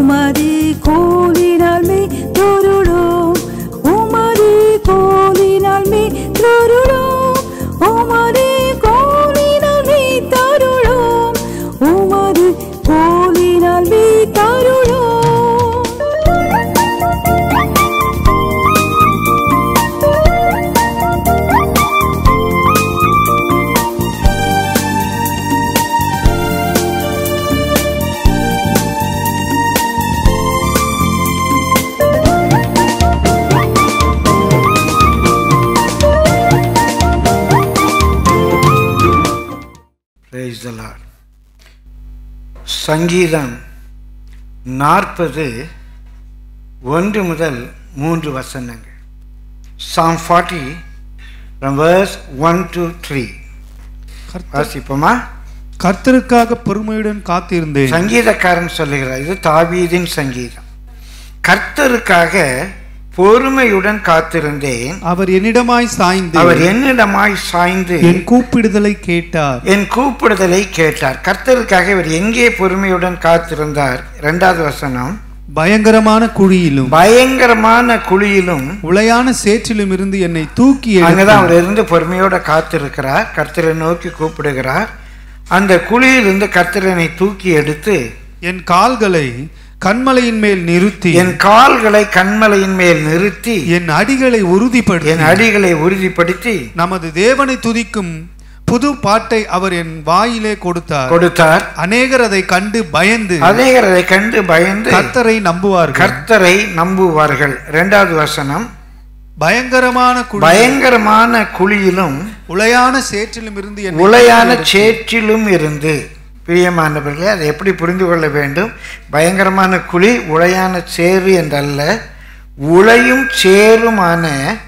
உமது கோலினால் மே தொருளோம் உமது கோலினால் மே தொருளோம் உமது கோலினால் மே தருளோம் உமது கோலினால் மே தருளோம் Praise the Lord. சங்கீதம் நாற்பது ஒன்று முதல் மூன்று வசனங்கள் Psalm forty from verse one to three வாசிப்போமா கர்த்தருக்காக பொறுமையுடன் காத்திருந்தேன் சங்கீதக்காரன் சொல்லுகிறார் இது தாவீதின் சங்கீதம் கர்த்தருக்காக பொறுமையுடன் காத்திருந்தேன் அவர் என்னிடமாய் சாய்ந்து அவர் என்னிடமாய் சாய்ந்து என் கூப்பிடுதலை கேட்டார் என் கூப்பிடுதலை கேட்டார் கர்த்தருக்காக இவர் எங்கே பொறுமையுடன் காத்திருந்தார் இரண்டாவது வசனம் பயங்கரமான குழியிலும் பயங்கரமான குழியிலும் உளையான சேற்றிலும் இருந்து என்னை தூக்கி அங்கதான் எடுத்தார் அவர் இருந்து பொறுமையோட காத்திருக்கிறார் கர்த்தரை நோக்கி கூப்பிடுகிறார் அந்த குழியிலிருந்து கர்த்தரனை தூக்கி எடுத்து என் கால்களை கண்மலையின் மேல் நிறுத்தி என் கால்களை கண்மலையின் மேல் நிறுத்தி என் அடிகளை என் உறுதிப்படுத்தி அடிகளை உறுதிப்படுத்தி நமது தேவனை துதிக்கும் புது பாட்டை அவர் என் வாயிலே கொடுத்தார் கொடுத்தார் அநேகர் அதை கண்டு பயந்து அநேகர் அதை கண்டு பயந்து கர்த்தரை நம்புவார்கள் கர்த்தரை நம்புவார்கள் இரண்டாவது வசனம் பயங்கரமான குழி பயங்கரமான குழியிலும் உளையான சேற்றிலும் இருந்து என்னை உளையான தூக்கி எடுத்தார். சேற்றிலும் இருந்து பிரியமானவர்களே அதை எப்படி புரிந்து கொள்ள வேண்டும் பயங்கரமான குழி உளையான சேறு என்றல்ல உளையும் சேருமான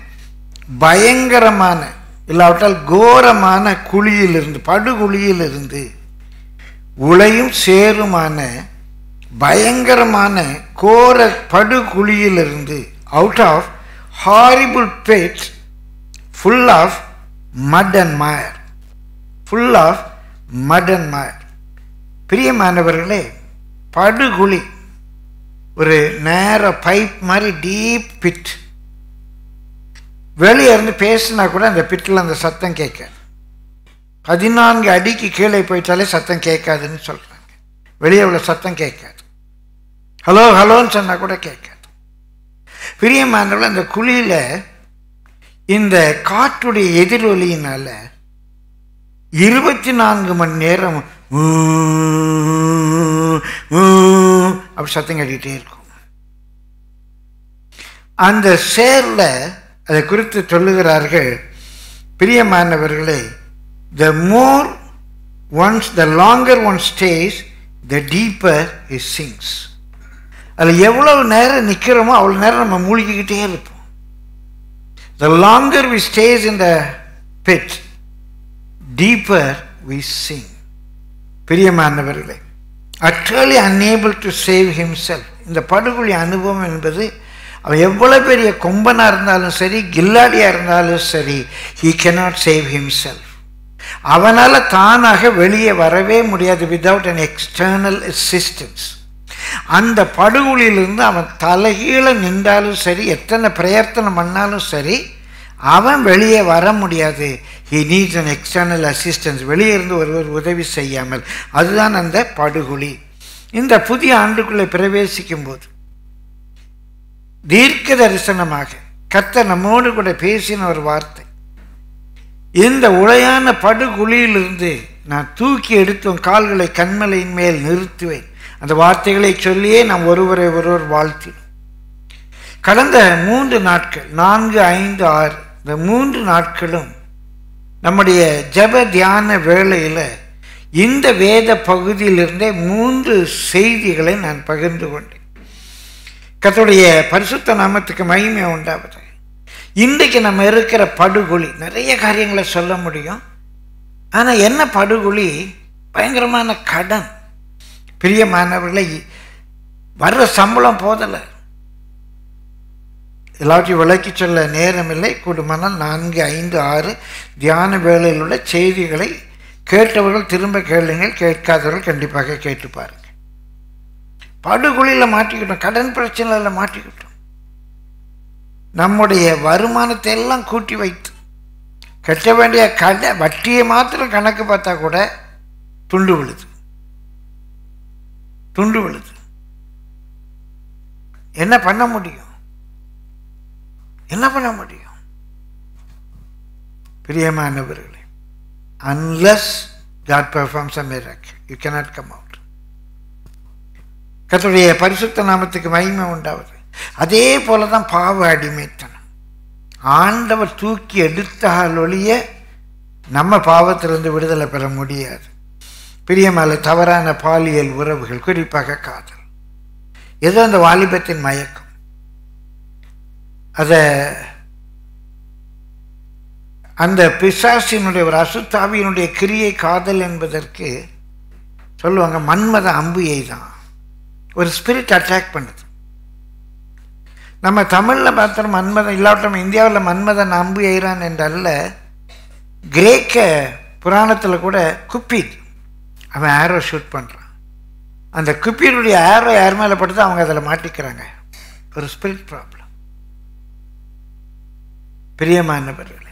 பயங்கரமான இல்லாவிட்டால் கோரமான குழியிலிருந்து படுகுழியிலிருந்து உளையும் சேருமான பயங்கரமான கோர படுகுழியிலிருந்து out of horrible pit full of mud and mire full of mud and mire பிரியமானவர்களே படுகுழி ஒரு நேர பைப் மாதிரி டீப் பிட் வெளியே இருந்து பேசினா கூட அந்த பிட்டில் அந்த சத்தம் கேட்காது பதினான்கு அடிக்கு கீழே போயிட்டாலே சத்தம் கேட்காதுன்னு சொல்கிறாங்க வெளியே உள்ள சத்தம் கேட்காது ஹலோ ஹலோன்னு சொன்னால் கூட கேட்காது பிரியமானவர்கள் அந்த குழியில் இந்த காற்றுடைய எதிரொலியினால இருபத்தி நான்கு மணி நேரம் ஊ, ஊ, அப்படி சத்தம் கட்டிகிட்டே இருக்கும் அந்த சேர்ல அதை குறித்து சொல்லுகிறார்கள் பிரியமானவர்களே the more once the longer one stays the deeper is sinks அதில் எவ்வளவு நேரம் நிற்கிறோமோ அவ்வளோ நேரம் நம்ம மூழ்கிக்கிட்டே இருப்போம் The longer we stays in the pit, deeper we sink. பிரியமானவர்களே utterly unable to save himself இந்த படுகொலி அனுபவம் என்பது அவன் எவ்வளவு பெரிய கொம்பனா இருந்தாலும் சரி கில்லாடியா இருந்தாலும் சரி he cannot save himself அவனால தானாக வெளியே வரவே முடியாது without an external assistance அந்த படுகொலியிலிருந்து அவன் தலைகீழ நின்றாலும் சரி எத்தனை பிரயத்தனம் பண்ணாலும் சரி அவன் வெளியே வர முடியாது he needs an external assistance வெளியே இருந்து ஒருவர் உதவி செய்யாமல் அதுதான் அந்த படுகொலி இந்த புதிய ஆண்டுக்குள்ளே பிரவேசிக்கும் போது தீர்க்க தரிசனமாக கர்த்தர் நம்மோடு கூட பேசின ஒரு வார்த்தை இந்த உளையான படுகுழியிலிருந்து நான் தூக்கி எடுத்து உன் கால்களை கண்மலையின் மேல் நிறுத்துவேன் அந்த வார்த்தைகளை சொல்லியே நாம் ஒருவரை ஒருவர் வாழ்த்தி கடந்த மூன்று நாட்கள் நான்கு ஐந்து ஆறு இந்த மூன்று நாட்களும் நம்முடைய ஜெப தியான வேளையில் இந்த வேத பகுதியிலிருந்தே மூன்று செய்திகளை நான் பகிர்ந்து கொண்டேன் கர்த்தருடைய பரிசுத்த நாமத்துக்கு மகிமை உண்டாவது இன்றைக்கு நம்ம இருக்கிற படுகொலி நிறைய காரியங்களை சொல்ல முடியும் ஆனால் என்ன படுகொலி பயங்கரமான கடன் பிரியமானவர்களை வர்ற சம்பளம் போதலை எல்லாத்தையும் விளக்கி சொல்ல நேரமில்லை கூடுமானால் நான்கு ஐந்து ஆறு தியான வேளையில் உள்ள செய்திகளை கேட்டவர்கள் திரும்ப கேளுங்கள் கேட்காதவர்கள் கண்டிப்பாக கேட்டு பாருங்கள் படுகொலியில் மாட்டிக்கிட்டோம் கடன் பிரச்சனையில் மாட்டிக்கிட்டோம் நம்முடைய வருமானத்தை எல்லாம் கூட்டி வைத்து கட்ட வேண்டிய கடை வட்டியை மாத்திரம் கணக்கு பார்த்தா கூட துண்டு விழுது துண்டு விழுது என்ன பண்ண முடியும் என்ன பண்ண முடியும் பிரியமானவர்களே unless God performs a miracle you cannot come out கர்த்தருடைய பரிசுத்த நாமத்துக்கு மகிமை உண்டாவது அதே போல தான் பாவ அடிமைத்தனம் ஆண்டவர் தூக்கி எடுத்தால் ஒழிய நம்ம பாவத்திலிருந்து விடுதலை பெற முடியாது பிரியமல்ல தவறான பாலியல் உறவுகள் குறிப்பாக காதல் ஏதோ அந்த வாலிபத்தின் மயக்கம் அதை அந்த பிசாசினுடைய ஒரு அசுத்தாவியினுடைய கிரியை காதல் என்பதற்கு சொல்லுவாங்க மன்மத அம்புயை தான் ஒரு ஸ்பிரிட் அட்டாக் பண்ணுது நம்ம தமிழில் பார்த்தோம் மன்மதன் இல்லாட்டம் இந்தியாவில் மன்மதன் அம்பு எய்றான் என்றல்ல கிரேக்க புராணத்தில் கூட குப்பிட் அவன் ஆரோ ஷூட் பண்ணுறான் அந்த குப்பினுடைய ஆரோ யார் மேலே படுத்து அவங்க அதில் மாட்டிக்கிறாங்க ஒரு ஸ்பிரிட் ப்ராப்ளம் பிரியமானவர்களே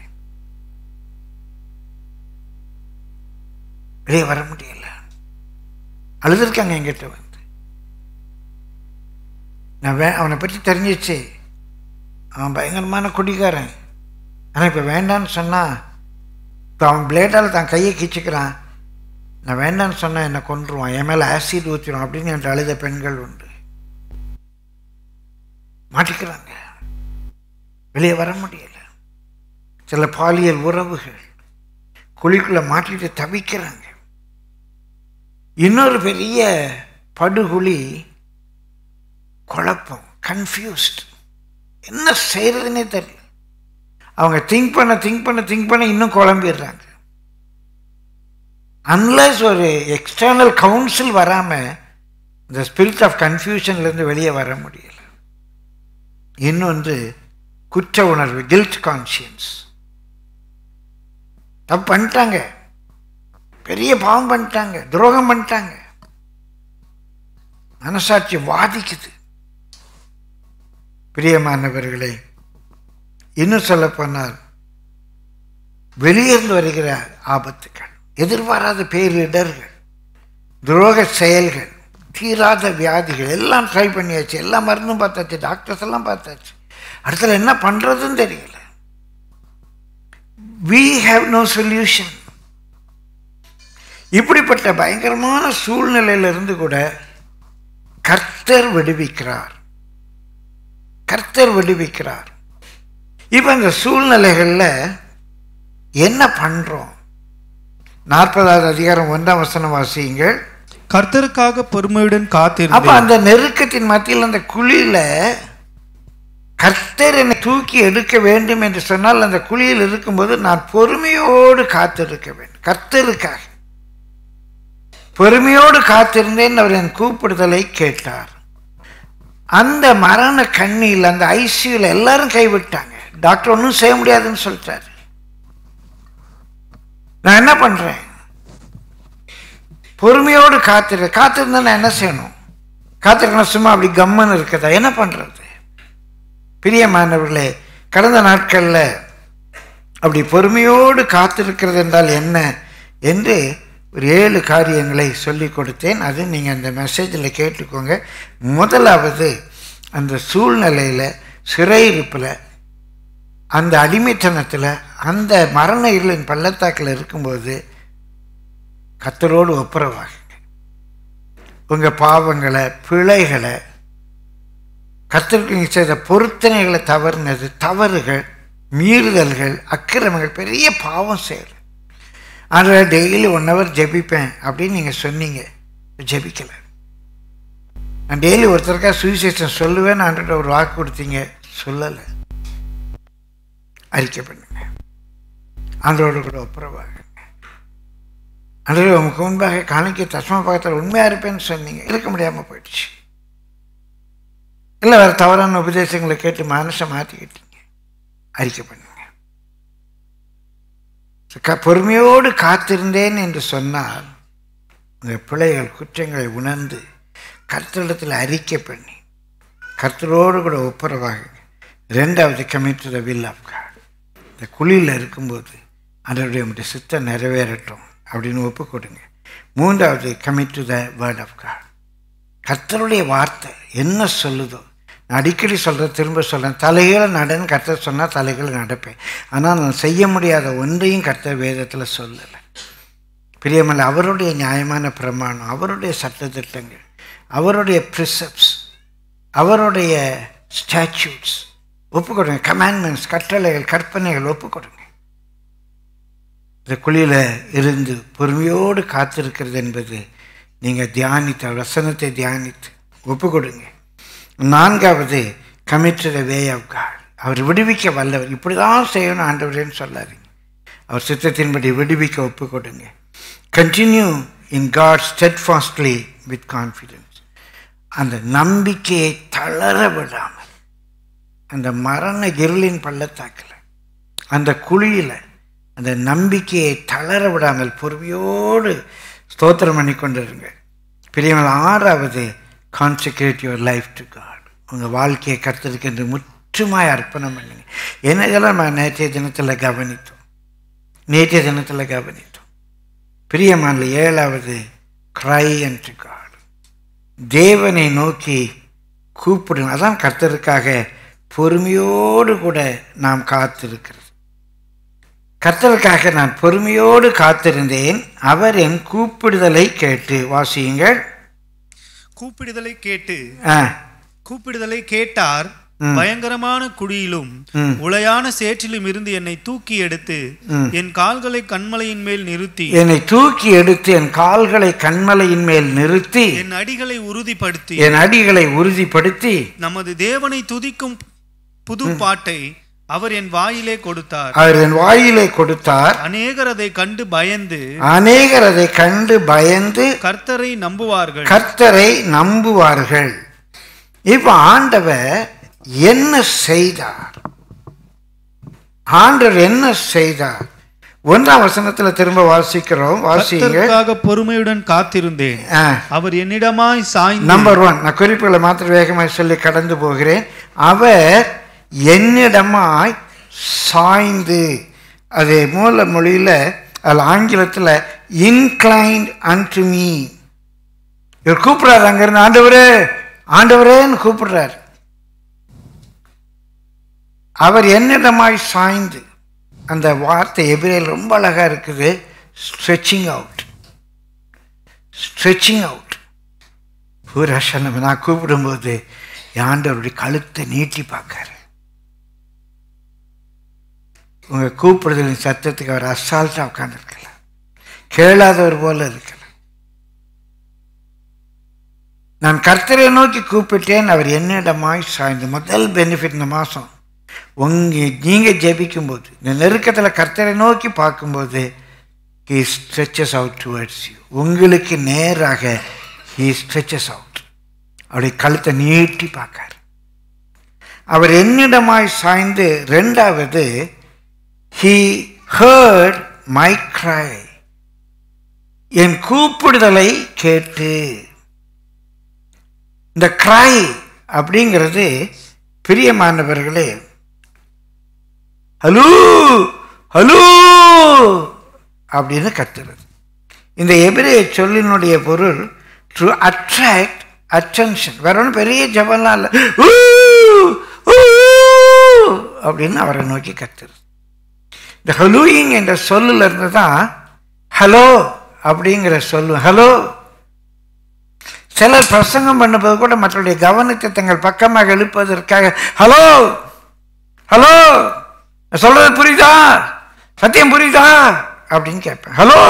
வெளியே வர முடியல அழுதுருக்காங்க என்கிட்ட வந்து நான் வே அவனை பற்றி தெரிஞ்சிச்சு அவன் பயங்கரமான குடிகாரன் ஆனால் இப்போ வேண்டான்னு சொன்னால் இப்போ அவன் பிளேடால் தான் கையை கிச்சிக்கிறான் நான் வேண்டான்னு சொன்னால் என்னை கொன்றுவான் என் மேலே ஆசிட் ஊற்றிடும் அப்படின்னு என்று அழுத பெண்கள் உண்டு மாட்டிக்கிறாங்க வெளியே வர முடியல சில பாலியல் உறவுகள் குழிக்குள்ளே மாட்டிட்டு தவிக்கிறாங்க இன்னொரு பெரிய படுகுழி குழப்பம் கன்ஃபியூஸ்ட் என்ன செய்யறதுனே தெரியல அவங்க திங்க் பண்ண திங்க் பண்ண திங்க் பண்ண இன்னும் குழம்பிடுறாங்க அன்லஸ் ஒரு எக்ஸ்டர்னல் கவுன்சில் வராமல் இந்த ஸ்பிரிட் ஆஃப் கன்ஃபியூஷன்லேருந்து வெளியே வர முடியல இன்னொன்று குற்ற உணர்வு கில்ட் கான்சியன்ஸ் தப்பு பண்ணிட்டாங்க பெரிய பாவம் பண்ணிட்டாங்க துரோகம் பண்ணிட்டாங்க மனசாட்சி வாதிக்குது பிரியமானவர்களே இன்னும் சொல்ல போனால் வெளியிருந்து வருகிற ஆபத்துகள் எதிர்பாராத பேரிடர்கள் துரோக செயல்கள் தீராத வியாதிகள் எல்லாம் ட்ரை பண்ணியாச்சு எல்லா மருந்தும் பார்த்தாச்சு டாக்டர்ஸ் எல்லாம் பார்த்தாச்சு அடுத்தது என்ன பண்ணுறதுன்னு தெரியல வி ஹாவ் நோ சொல்யூஷன் இப்படிப்பட்ட பயங்கரமான சூழ்நிலையிலிருந்து கூட கர்த்தர் விடுவிக்கிறார் கர்த்தர் விடுவிக்கிறார் இப்போ இந்த சூழ்நிலைகளில் என்ன பண்ணுறோம் நாற்பதாவது அதிகாரம் ஒன்றாம் வசனம் வாசியுங்கள் கர்த்தருக்காக பொறுமையுடன் அப்ப காத்திருந்தேன் அந்த நெருக்கத்தின் மத்தியில் அந்த குழியில கர்த்தர் என்னை தூக்கி எடுக்க வேண்டும் என்று சொன்னால் அந்த குழியில் இருக்கும்போது நான் பொறுமையோடு காத்திருக்க வேண்டும் கர்த்தருக்காக பொறுமையோடு காத்திருந்தேன் அவர் என் கூப்பிடுதலை கேட்டார் அந்த மரண கண்ணியில் அந்த ஐசியூல எல்லாரும் கைவிட்டாங்க டாக்டர் ஒன்றும் செய்ய முடியாதுன்னு சொல்லிட்டாரு நான் என்ன பண்றேன் பொறுமையோடு காத்திரு காத்திருந்தா நான் என்ன செய்யணும் காத்திருக்கணும் சும்மா அப்படி கம்மன்னு இருக்கதா என்ன பண்றது பிரியமானவர்களே கடந்த நாட்களில் அப்படி பொறுமையோடு காத்திருக்கிறது என்றால் என்ன என்று ஒரு ஏழு காரியங்களை சொல்லி கொடுத்தேன் அது நீங்கள் அந்த மெசேஜில் கேட்டுக்கோங்க முதலாவது அந்த சூழ்நிலையில் சிறையிருப்பில் அந்த அடிமைத்தனத்தில் அந்த மரண இருளின் பள்ளத்தாக்கில் இருக்கும்போது கத்தரோடு ஒப்புரவாகுங்க உங்கள் பாவங்களை பிழைகளை கத்தருக்கு நீங்கள் செய்த பொருத்தனைகளை தவறுனது தவறுகள் மீறுதல்கள் அக்கிரமங்கள் பெரிய பாவம் செய்யல ஆனால் டெய்லி ஒன் ஹவர் ஜெபிப்பேன் அப்படின்னு நீங்கள் சொன்னீங்க ஜெபிக்கலை நான் டெய்லி ஒருத்தருக்கா சுவிசேஷம் சொல்லுவேன் ஆண்டுகிட்ட ஒரு வாக்கு கொடுத்தீங்க சொல்லலை அறிக்கை பண்ணுங்க ஆண்டோடு கூட ஒப்புரவாகுங்க அன்றே உமக்கு முன்பாக காணிக்க தஸ்மா பக்கத்தில் உண்மையாக இருப்பேன்னு சொன்னீங்க இருக்க முடியாமல் போயிடுச்சு இல்லை வேறு தவறான உபதேசங்களை கேட்டு மனசை மாற்றிக்கிட்டீங்க அறிக்கை பண்ணுங்க க பொறுமையோடு காத்திருந்தேன் என்று சொன்னால் உங்கள் பிள்ளைகள் குற்றங்களை உணர்ந்து கர்த்தரிடத்தில் அறிக்கை பண்ணி கர்த்தரோடு கூட ஒப்புரவாகுங்க ரெண்டாவது commit to the will of God இந்த குழியில் இருக்கும்போது அதனுடைய நம்முடைய சித்தம் நிறைவேறட்டும் அப்படின்னு ஒப்பு கொடுங்க மூன்றாவது commit to the word of God கர்த்தருடைய வார்த்தை என்ன சொல்லுதோ நான் அடிக்கடி சொல்கிறேன் திரும்ப சொல்கிறேன் தலைகளை நடன்னு கர்த்தர் சொன்னால் தலைகளை நடப்பேன் ஆனால் நான் செய்ய முடியாத ஒன்றையும் கர்த்தர் வேதத்தில் சொல்லலை பிரியமல்ல அவருடைய நியாயமான பிரமாணம் அவருடைய சட்டத்திட்டங்கள் அவருடைய ப்ரிசப்ஸ் அவருடைய ஸ்டாச்சூட்ஸ் ஒப்பு கொடுங்க கமாண்ட்மெண்ட்ஸ் கட்டளைகள் கற்பனைகள் ஒப்பு கொடுங்க இந்த குழியில் இருந்து பொறுமையோடு காத்திருக்கிறது என்பது நீங்கள் தியானித்த வசனத்தை தியானித்து ஒப்பு கொடுங்க நான்காவது கமிட்டட் வே ஆஃப் காட் அவர் விடுவிக்க வல்லவர் இப்படி தான் செய்யணும் ஆண்டவரேன்னு சொல்லாதீங்க அவர் சித்தத்தின்படி விடுவிக்க ஒப்பு கொடுங்க continue in God steadfastly with confidence அந்த நம்பிக்கையை தளர விடாமல் அந்த மரண இருளின் பள்ளத்தாக்கில் அந்த குழியில் அந்த நம்பிக்கையை தளர விடாமல் பொறுமையோடு ஸ்தோத்திரம் பண்ணி கொண்டிருங்க பெரியவங்கள் ஆறாவது consecrate your life to God உங்கள் வாழ்க்கையை கருத்துருக்கு என்று முற்றுமாய் அர்ப்பணம் பண்ணுங்க என்ன இதெல்லாம் நம்ம நேற்றைய தினத்தில் கவனித்தோம் நேற்றைய தினத்தில் கவனித்தோம் பிரியமான ஏழாவது க்ரை அண்ட் டு காட் தேவனை நோக்கி கூப்பிடுங்க அதான் கர்த்தருக்காக பொறுமையோடு கூட நாம் காத்திருக்கிறது கர்த்தருக்காக நான் பொறுமையோடு காத்திருந்தேன் அவர் என் கூப்பிடுதலை கேட்டு வாசியுங்கள் கூப்பிடுதலை கேட்டு ஆ கூப்பிடுதலை கேட்டார் பயங்கரமான குழியிலும் ம். உளையான சேற்றிலும் இருந்து என்னை தூக்கி எடுத்து ம். என் கால்களை கண்மலையின் மேல் நிறுத்தி என்னை தூக்கி எடுத்து என் கால்களை கண்மலையின் மேல் நிறுத்தி என் அடிகளை உறுதிப்படுத்தி என் அடிகளை உறுதிப்படுத்தி நமது தேவனை துதிக்கும் புது பாட்டை அவர் என் வாயிலே கொடுத்தார் அவர் என் வாயிலை கொடுத்தார் அநேகர் அதை கண்டு பயந்து அநேகர் அதை கண்டு பயந்து கர்த்தரை நம்புவார்கள் கர்த்தரை நம்புவார்கள் இப்ப ஆண்டவர் என்ன செய்தார் ஆண்டவர் என்ன செய்தார் ஒன்றாம் வசனத்துல திரும்ப வாசிக்கிறோம் வாசிங்க கர்த்தருக்காக பொறுமையுடன் காத்திருந்தேன் அவர் என்னிடமாய் சாய்ந்து நம்பர் ஒன் நான் குறிப்புகளை மாத்திரம் வேகமாக சொல்லி கடந்து போகிறேன் அவர் என்னிடமாய் சாய்ந்து அது மூல மொழியில் அதில் ஆங்கிலத்தில் இன்க்ளைன்ட் அன்டு மீ இவர் கூப்பிடுறாரு அங்கிருந்து ஆண்டவரே ஆண்டவரேன்னு கூப்பிடுறாரு அவர் என்னிடமாய் சாய்ந்து அந்த வார்த்தை எபிரேல் ரொம்ப அழகா இருக்குது ஸ்ட்ரெச்சிங் அவுட் ஸ்ட்ரெச்சிங் அவுட் பூராஷனம் நான் கூப்பிடும்போது என் ஆண்டவருடைய கழுத்தை நீட்டி பார்க்காரு உங்கள் கூப்பிடுதலின் சத்தத்துக்கு அவர் அசால்ட்டாக உட்காந்துருக்கலாம் கேளாதவர் போல இருக்கலாம் நான் கர்த்தரை நோக்கி கூப்பிட்டேன் அவர் என்னிடமாய் சாய்ந்து முதல் பெனிஃபிட் இந்த மாதம் உங்க நீங்கள் ஜெபிக்கும்போது இந்த நெருக்கத்தில் கர்த்தரை நோக்கி பார்க்கும்போது he stretches out towards you உங்களுக்கு நேராக ஹீ ஸ்ட்ரெச்சஸ் அவுட் அவருடைய கழுத்தை நீட்டி பார்க்கார் அவர் என்னிடமாய் சாய்ந்து ரெண்டாவது ஹீ ஹர்ட் மை cry என் கூப்பிடுதலை கேட்டு இந்த cry அப்படிங்கிறது பிரியமானவர்களே ஹலோ ஹலோ அப்படின்னு கத்துறது இந்த எபிரே சொல்லினுடைய பொருள் டு அட்ராக்ட் அட்டென்ஷன் வேற ஒன்றும் பெரிய ஜபம்லாம் இல்லை ஊ, ஊ, அப்படின்னு அவரை நோக்கி கத்துறது இந்த ஹலூயிங் என்ற சொல்லுல இருந்து தான் ஹலோ அப்படிங்கிற சொல்லு ஹலோ சிலர் பிரசங்கம் பண்ணும்போது கூட மற்றவருடைய கவனத்தை தங்கள் பக்கமாக எழுப்பதற்காக ஹலோ ஹலோ நான் சொல்றது புரியுதா சத்தியம் புரியுதா அப்படின்னு கேட்பேன் ஹலோ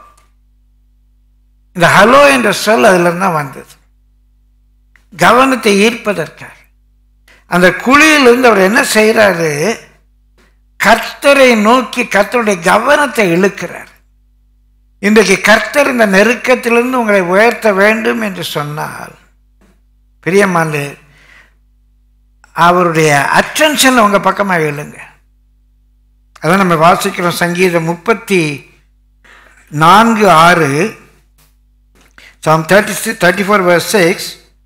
இந்த ஹலோ என்ற சொல் அதுல இருந்து தான் வந்தது கவனத்தை ஈர்ப்பதற்காக அந்த குழியிலிருந்து அவர் என்ன செய்யறாரு கர்த்தரை நோக்கி கர்த்தருடைய கவனத்தை இழுக்கிறார் இன்றைக்கு கர்த்தர் இந்த நெருக்கத்திலிருந்து உங்களை உயர்த்த வேண்டும் என்று சொன்னால் பிரியமானு அவருடைய அட்டென்ஷன் உங்க பக்கமாக எழுங்க அதான் நம்ம வாசிக்கிறோம் சங்கீதம் முப்பத்தி நான்கு ஆறு Psalm thirty six thirty four verse six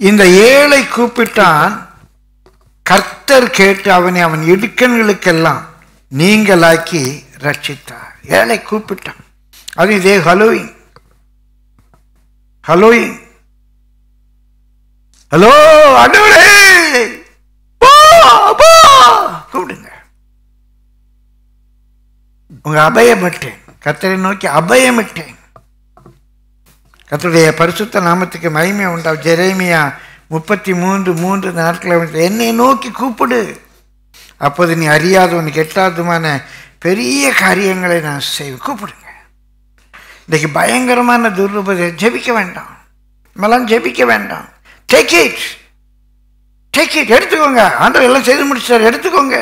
இந்த ஏழை கூப்பிட்டான் கர்த்தர் கேட்டு அவனை அவன் இடுக்கண்களுக்கெல்லாம் நீங்களாக்கி ரட்சித்தார் ஏழை கூப்பிட்டான் அது இதே ஹலோயிங் ஹலோயிங் ஹலோ அடவரே கூப்பிடுங்க உங்க அபயமிட்டேன் கர்த்தரை நோக்கி அபயமிட்டேன் கர்த்தருடைய பரிசுத்த நாமத்துக்கு மகிமை உண்டாம் ஜெரேமியா முப்பத்தி மூன்று மூன்று நாட்களை என்னை நோக்கி கூப்பிடு அப்போது நீ அறியாதவனுக்கு எட்டாததுமான பெரிய காரியங்களை நான் செய்வேன் கூப்பிடுங்க இன்னைக்கு பயங்கரமான துர்பதை ஜெபிக்க வேண்டாம் நம்மளாம் ஜெபிக்க வேண்டாம் டேக் இட் டேக் இட் எடுத்துக்கோங்க ஆண்டவர் எல்லாம் செய்து முடிச்சார் எடுத்துக்கோங்க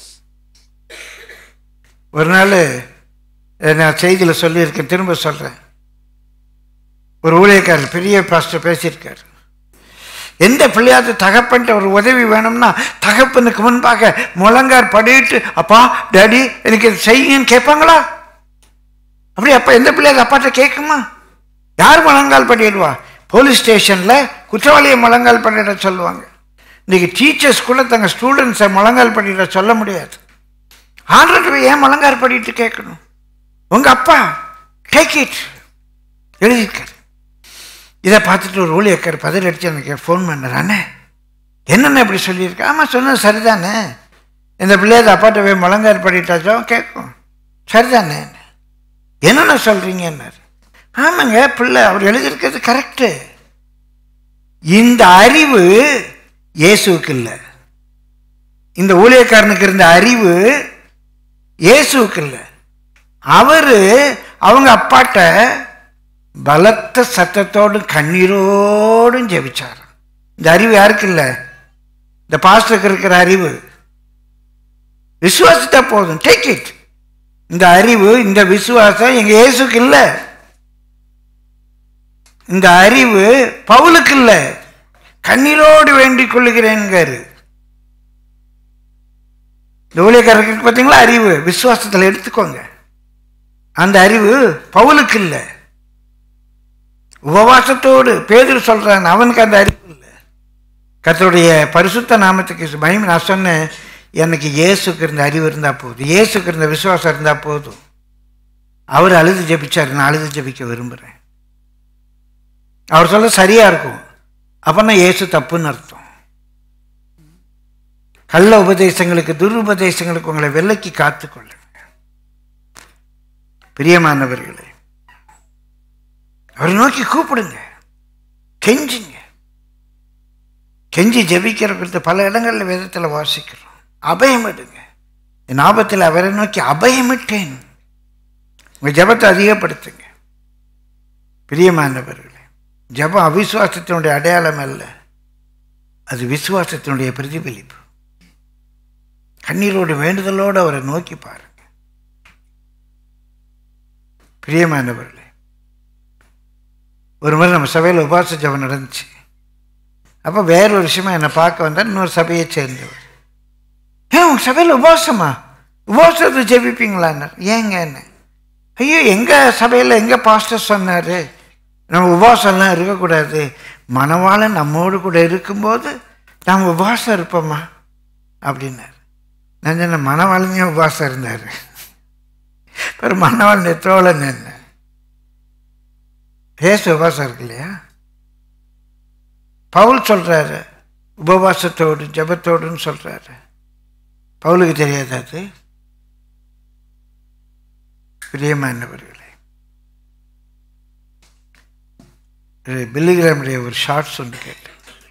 ஒரு நாள் நான் செய்தியில் சொல்லியிருக்கேன் திரும்ப சொல்கிறேன் ஒரு ஊழியக்காரர் பெரிய பாஸ்டர் பேசியிருக்கார் எந்த பிள்ளையாவது தகப்பன்ட்ட ஒரு உதவி வேணும்னா தகப்பனுக்கு முன்பாக முழங்கார் படிட்டு அப்பா டேடி எனக்கு இது செய்யுங்கன்னு கேட்பாங்களா அப்படி அப்பா எந்த பிள்ளையாவது அப்பாட்ட கேட்குமா யார் முழங்கால் படிடுவா போலீஸ் ஸ்டேஷனில் குற்றவாளியை முழங்கால் பண்ணிட சொல்லுவாங்க இன்னைக்கு டீச்சர்ஸ் கூட தங்கள் ஸ்டூடெண்ட்ஸை முழங்கால் பண்ணிட சொல்ல முடியாது ஆல்ரெடி ஏன் முழங்கால் படிட்டு கேட்கணும் உங்கள் அப்பா டேக் இட் எழுதியிருக்காரு இதை பார்த்துட்டு ஒரு ஊழியக்கார் பதில் அடிச்சு எனக்கு ஃபோன் பண்ணார் அண்ணே என்னென்ன இப்படி சொல்லியிருக்க ஆமாம் சொன்னது சரிதானே இந்த பிள்ளையாத அப்பாட்ட போய் முழங்கார் படிட்டாச்சோ கேட்கும் சரிதானே என்னென்ன சொல்கிறீங்கன்னாரு ஆமாங்க பிள்ளை அவர் எழுதியிருக்கிறது கரெக்டு இந்த அறிவு இயேசுவுக்கு இல்லை இந்த ஊழியக்காரனுக்கு இருந்த அறிவு இயேசுவுக்கு இல்லை அவர் அவங்க அப்பாட்ட பலத்த சத்தத்தோடும் கண்ணீரோடும் ஜெபிச்சார் இந்த அறிவு யாருக்கு இல்லை இந்த பாஸ்டருக்கு இருக்கிற அறிவு விசுவாசத்தா போதும் டேக் இட் இந்த அறிவு இந்த விசுவாசம் எங்க இயேசுக்கு இல்லை இந்த அறிவு பவுலுக்கு இல்லை கண்ணீரோடு வேண்டிக் கொள்ளுகிறேன்காரு இந்த ஊழியக்காரருக்கு பார்த்தீங்களா அறிவு விசுவாசத்தில் எடுத்துக்கோங்க அந்த அறிவு பவுலுக்கு இல்லை உபவாசத்தோடு பேதர் சொல்றான் அவனுக்கு அந்த அறிவு இல்லை கர்த்தருடைய பரிசுத்த நாமத்துக்கு மகிமை நான் சொன்னேன் எனக்கு இயேசுக்கு இருந்த அறிவு இருந்தால் போதும் இயேசுக்கு இருந்த விசுவாசம் இருந்தால் போதும் அவர் அழுது ஜெபிச்சார் நான் அழுது ஜெபிக்க விரும்புகிறேன் அவர் சொல்ல சரியா இருக்கும் அப்பன்னா இயேசு தப்புன்னு அர்த்தம் கள்ள உபதேசங்களுக்கு துருபதேசங்களுக்கு உங்களை விலக்கி காத்துக்கொள்ளுங்க பிரியமானவர்களே அவரை நோக்கி கூப்பிடுங்க கெஞ்சுங்க கெஞ்சி ஜெபிக்கிற குறித்து பல இடங்களில் வேதத்தில் வாசிக்கிறோம் அபயம் எடுங்க என் ஆபத்தில் அவரை நோக்கி அபயமிட்டேன் உங்கள் ஜெபத்தை அதிகப்படுத்துங்க பிரியமானவர்களே ஜெபம் அவிசுவாசத்தினுடைய அடையாளம் அல்ல அது விசுவாசத்தினுடைய பிரதிபலிப்பு கண்ணீரோடு வேண்டுதலோடு அவரை நோக்கி பாருங்க பிரியமானவர்களே ஒரு முறை நம்ம சபையில் உபாச ஜபம் நடந்துச்சு அப்போ வேற ஒரு விஷயமா என்னை பார்க்க வந்தார் இன்னொரு சபையை சேர்ந்தவர் ஏன் உங்கள் சபையில் உபாசமா உபாசத்தை ஜெபிப்பீங்களான்னு ஏங்க என்ன ஐயோ எங்கள் சபையில் எங்கள் பாஸ்டர் சொன்னார் நம்ம உபாசம்லாம் இருக்கக்கூடாது மணவாளன் நம்மோடு கூட இருக்கும்போது நாம் உபாசம் இருப்போமா அப்படின்னாரு நான் சொன்ன மணவாளனே உபாசம் இருந்தார் ஒரு மணவாளன் எத்தோளன் என்ன ஏசு உபவாசம் இருக்கு இல்லையா பவுல் சொல்றாரு உபவாசத்தோடு ஜபத்தோடுன்னு சொல்றாரு பவுலுக்கு தெரியாது அது பிரியமானவர்களே பில்லிகிராமுடைய ஒரு ஷார்ட்ஸ் ஒன்று கேட்டேன்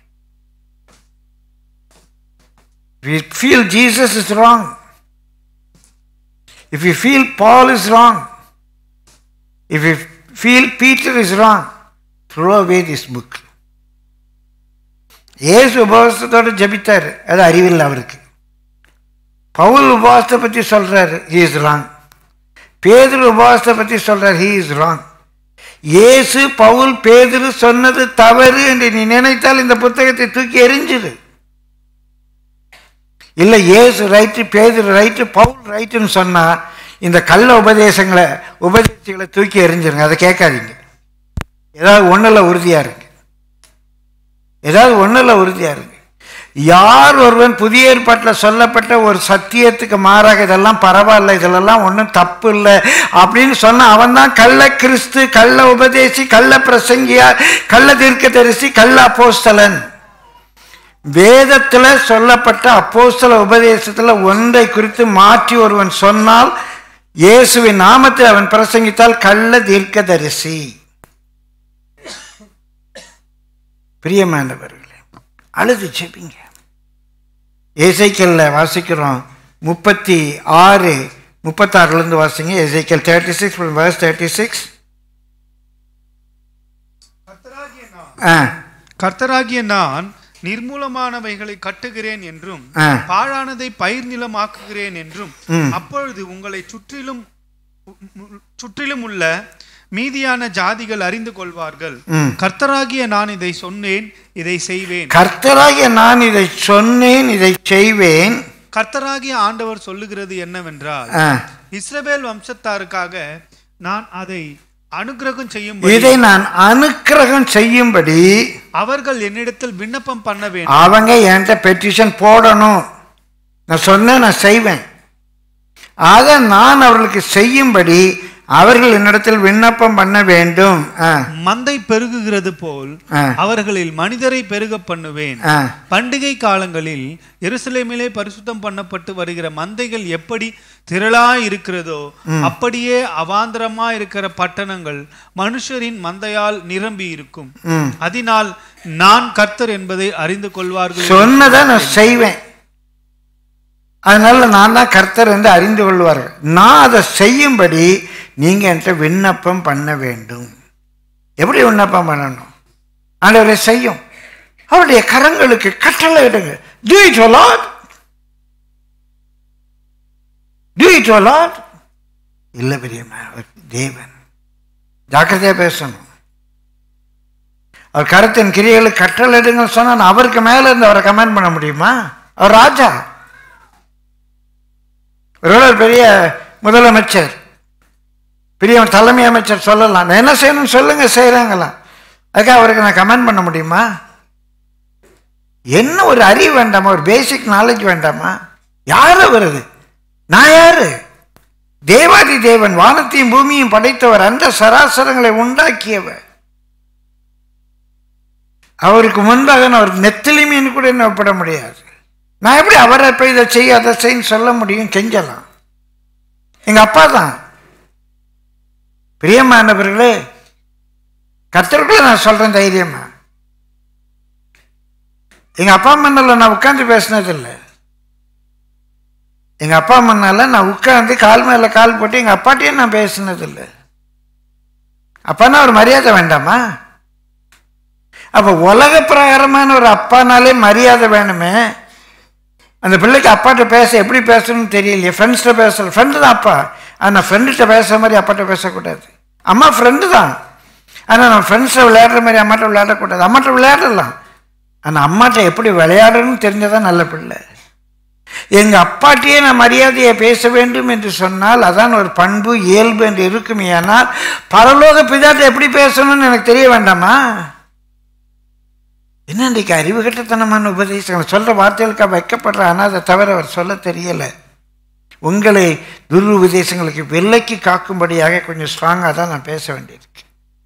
We feel Jesus is wrong. If we feel Paul is wrong, if we feel Peter is wrong, throw away this book. ஏசு உபவாசத்தோடு ஜபித்தார் அது அறிவில்லை அவருக்கு பவுல் உபவாசத்தை பற்றி சொல்றாரு ஹி இஸ் ராங் பேதுரு உபவாசத்தை பற்றி சொல்றார் ஹி இஸ் ராங் இயேசு பவுல் பேதுரு சொன்னது தவறு என்று நீ நினைத்தால் இந்த புத்தகத்தை தூக்கி எரிஞ்சிடு இல்லை ஏசு ரைட்டு பேதுரு ரைட்டு பவுல் ரைட்டுன்னு சொன்னா இந்த கள்ள உபதேசங்களை உபதேசங்களை தூக்கி எறிஞ்சிருங்க அதை கேட்காதீங்க ஏதாவது ஒன்றில் உறுதியாக இருக்கு ஏதாவது ஒண்ணுல உறுதியா இருக்கு யார் ஒருவன் புதிய ஏற்பாட்டில் சொல்லப்பட்ட ஒரு சத்தியத்துக்கு மாறாக இதெல்லாம் பரவாயில்ல இதெல்லாம் ஒன்றும் தப்பு இல்லை அப்படின்னு சொன்னா அவன் தான் கள்ள கிறிஸ்து கள்ள உபதேசி கள்ள பிரசங்கியா கள்ள தீர்க்கதரிசி கள்ள அப்போஸ்தலன் வேதத்துல சொல்லப்பட்ட அப்போஸ்தல உபதேசத்துல ஒன்றை குறித்து மாற்றி ஒருவன் சொன்னால் இயேசுவின் நாமத்தில் அவன் பிரசங்கித்தால் கள்ள தீர்க்கதரிசி பிரியமானவர்களே அழுது ஜெபிங்க ஏசைக்கல்ல வாசிக்கிறோம் முப்பத்தி ஆறு முப்பத்தாறுலேருந்து வாசிங்க Ezekiel thirty six verse thirty six ஆ கர்த்தராகிய நான் நிர்மூலமானவைகளை கட்டுகிறேன் என்றும் ஆ. பாழானதை பயிர் நிலமாக்குகிறேன் என்றும் ம். அப்பொழுது உங்களை சுற்றிலும் சுற்றிலும் உள்ள மீதியான ஜாதிகள் அறிந்து கொள்வார்கள் ம். கர்த்தராகிய நான் இதை சொன்னேன் இதை செய்வேன் கர்த்தராகிய நான் இதை சொன்னேன் இதை செய்வேன் கர்த்தராகிய ஆண்டவர் சொல்லுகிறது என்னவென்றால் ஆ. இஸ்ரவேல் வம்சத்தாருக்காக நான் அதை அனுக்கிரகம் செய்யும் இதை நான் அனுக்கிரகம் செய்யும்படி அவர்கள் என்னிடத்தில் விண்ணப்பம் பண்ண வேண்டும் அவங்க என்கிட்ட பெட்டிஷன் போடணும் நான் சொன்னேன் நான் செய்வேன் ஆக நான் அவர்களுக்கு செய்யும்படி அவர்கள் என்னிடத்தில் விண்ணப்பம் பண்ண வேண்டும் ஆ, மந்தை பெருகுகிறது போல் ஆ, அவர்களில் மனிதரை பெருக பண்ணுவேன் ஆ. பண்டிகை காலங்களில் எருசலேமிலே பரிசுத்தம் பண்ணப்பட்டு வருகிற மந்தைகள் எப்படி திரளா இருக்கிறதோ அப்படியே அவாந்தரமா இருக்கிற பட்டணங்கள் மனுஷரின் மந்தையால் நிரம்பி இருக்கும் ம். அதனால் நான் கர்த்தர் என்பதை அறிந்து கொள்வார்கள் சொன்னதை நான் செய்வேன் அதனால நான் தான் கர்த்தர் என்று அறிந்து கொள்வார்கள் நான் அதை செய்யும்படி நீங்க என்கிட்ட விண்ணப்பம் பண்ண வேண்டும் எப்படி விண்ணப்பம் பண்ணணும் ஆண்டவரை செய்யும் அவருடைய கரங்களுக்கு கட்டளை இடுங்க do it o lord do it o lord இல்லை பெரியம்மா அவர் தேவன் ஜாக்கிரதையா பேசணும் அவர் கருத்தின் கிரியைகளுக்கு கட்டளை இடுங்கன்னு சொன்னா நான் அவருக்கு மேல இருந்து அவரை கமெண்ட் பண்ண முடியுமா அவர் ராஜா ஒருவேளை ஒரு பெரிய முதலமைச்சர் பெரிய தலைமை அமைச்சர் சொல்லலாம் நான் என்ன செய்யணும்னு சொல்லுங்க செய்கிறாங்களாம் அதுக்காக அவருக்கு நான் கமெண்ட் பண்ண முடியுமா என்ன ஒரு அறிவு வேண்டாமா ஒரு பேசிக் நாலேஜ் வேண்டாமா யார் வருது நான் யாரு தேவாதி தேவன் வானத்தையும் பூமியும் படைத்தவர் அந்த சராசரங்களை உண்டாக்கியவர் அவருக்கு முன்பாக நான் ஒரு நெத்திலி மீன் கூட என்ன ஒப்பிட முடியாது நான் எப்படி அவரை போய் இதை செய்ய அதை செய்யன்னு சொல்ல முடியும் செஞ்சலாம் எங்க அப்பா தான் பிரியமானவர்களே கர்த்தருக்குள்ள நான் சொல்றேன் தைரியமா எங்க அப்பா அம்மனால நான் உட்கார்ந்து பேசினதில்லை எங்க அப்பா அம்மனால நான் உட்கார்ந்து கால் மேல கால் போட்டு எங்க அப்பாட்டையும் நான் பேசினதில்லை அப்பான்னா ஒரு மரியாதை வேண்டாமா அப்ப உலக பிரகாரமான ஒரு அப்பானாலே மரியாதை வேணுமே அந்த பிள்ளைக்கு அப்பாட்ட பேச எப்படி பேசணும்னு தெரியலையே ஃப்ரெண்ட்ஸ்கிட்ட பேசல ஃப்ரெண்டு தான் அப்பா ஆனால் ஃப்ரெண்டுகிட்ட பேசுகிற மாதிரி அப்பாட்ட பேசக்கூடாது அம்மா ஃப்ரெண்டு தான் ஆனால் நம்ம ஃப்ரெண்ட்ஸை விளையாடுற மாதிரி அம்மாட்ட விளையாடக்கூடாது அம்மாட்ட விளையாடலாம் ஆனால் அம்மாட்ட எப்படி விளையாடணும்னு தெரிஞ்சதான் நல்ல பிள்ளை எங்கள் அப்பாட்டையே நான் மரியாதையை பேச வேண்டும் என்று சொன்னால் அதான் ஒரு பண்பு இயல்பு என்று இருக்குமே ஆனால் பரலோக பிதாட்ட எப்படி பேசணும்னு எனக்கு தெரிய வேண்டாமா என்ன இன்றைக்கு அறிவு கட்டத்தனமான உபதேசங்கள் சொல்ற வார்த்தைகளுக்காக வைக்கப்படுற ஆனால் அதை தவிர அவர் சொல்ல தெரியல உங்களை துரு உபதேசங்களுக்கு விலைக்கு காக்கும்படியாக கொஞ்சம் ஸ்ட்ராங்காக தான் நான் பேச வேண்டியிருக்கு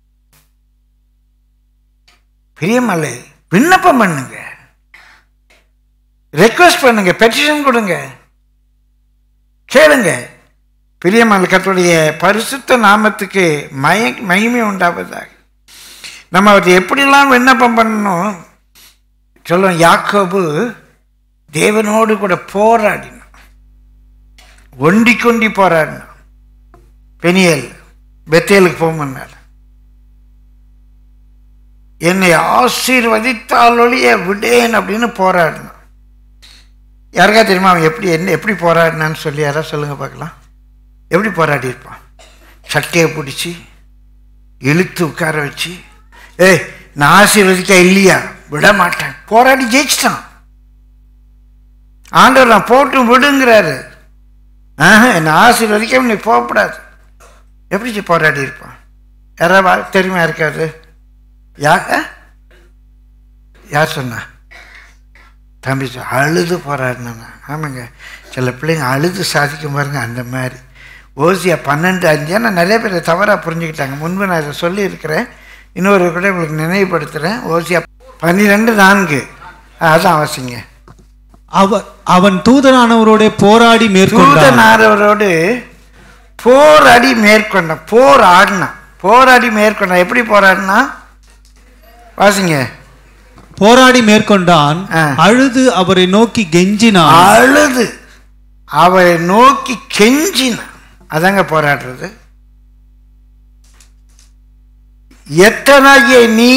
பிரியமல்ல விண்ணப்பம் பண்ணுங்க ரெக்வஸ்ட் பண்ணுங்க பெட்டிஷன் கொடுங்க கேளுங்க பிரியமல் கர்த்தருடைய பரிசுத்த நாமத்துக்கு மய மகிமை உண்டாவதாக நம்ம அவர்கிட்ட எப்படிலாம் விண்ணப்பம் பண்ணணும் சொல்லுவோம் யாக்கோபு தேவனோடு கூட போராடினான் ஒண்டி கொண்டி போராடினான் பெனியல் பெத்தேலுக்கு போமன்னார் என்னை ஆசீர்வதித்தால் ஒழிய விடேன் அப்படின்னு போராடினான் யாருக்கா தெரியுமா அவன் எப்படி என்ன எப்படி போராடினான்னு சொல்லி யாராவது சொல்லுங்க பார்க்கலாம் எப்படி போராடி இருப்பான் சட்டையை பிடிச்சி இழுத்து உட்கார வச்சு ஏய் நான் ஆசீர்வதிக்க இல்லையா விட மாட்டேன் போராடி ஜெயிச்சிட்டான் ஆண்டவர் நான் போட்டு விடுங்கிறாரு ஆஹா என்னை ஆசீர்வதிக்க நீ போகக்கூடாது எப்படி சி போராடி இருப்பான் யாராவது தெரியுமா இருக்காது யா ஆ? யார் சொன்னா தம்பி சொ- அழுது போராடினா ஆமாங்க சில பிள்ளைங்க அழுது சாதிக்கும் பாருங்க அந்த மாதிரி ஓசியா பன்னெண்டு அஞ்சு ஏன்னா நிறைய பேர் தவறாக புரிஞ்சுக்கிட்டாங்க முன்பு நான் இதை சொல்லியிருக்கிறேன் இன்னொரு கூட உங்களுக்கு நினைவுபடுத்துகிறேன் ஓசியா பன்னிரெண்டு நான்கு ஆ, அதான் அவசியங்க அவர் அவன் தூதனானவரோட போராடி மேற்கொண்டான் தூதனாரவரோடு போராடி மேற்கொண்டான் போர் ஆடினான் போராடி மேற்கொண்டான் எப்படி போராடினா வாசிங்க போராடி மேற்கொண்டான் ஆ. அழுது அவரை நோக்கி கெஞ்சினான் அழுது அவரை நோக்கி கெஞ்சினான் அதாங்க போராடுறது எத்தனாகிய நீ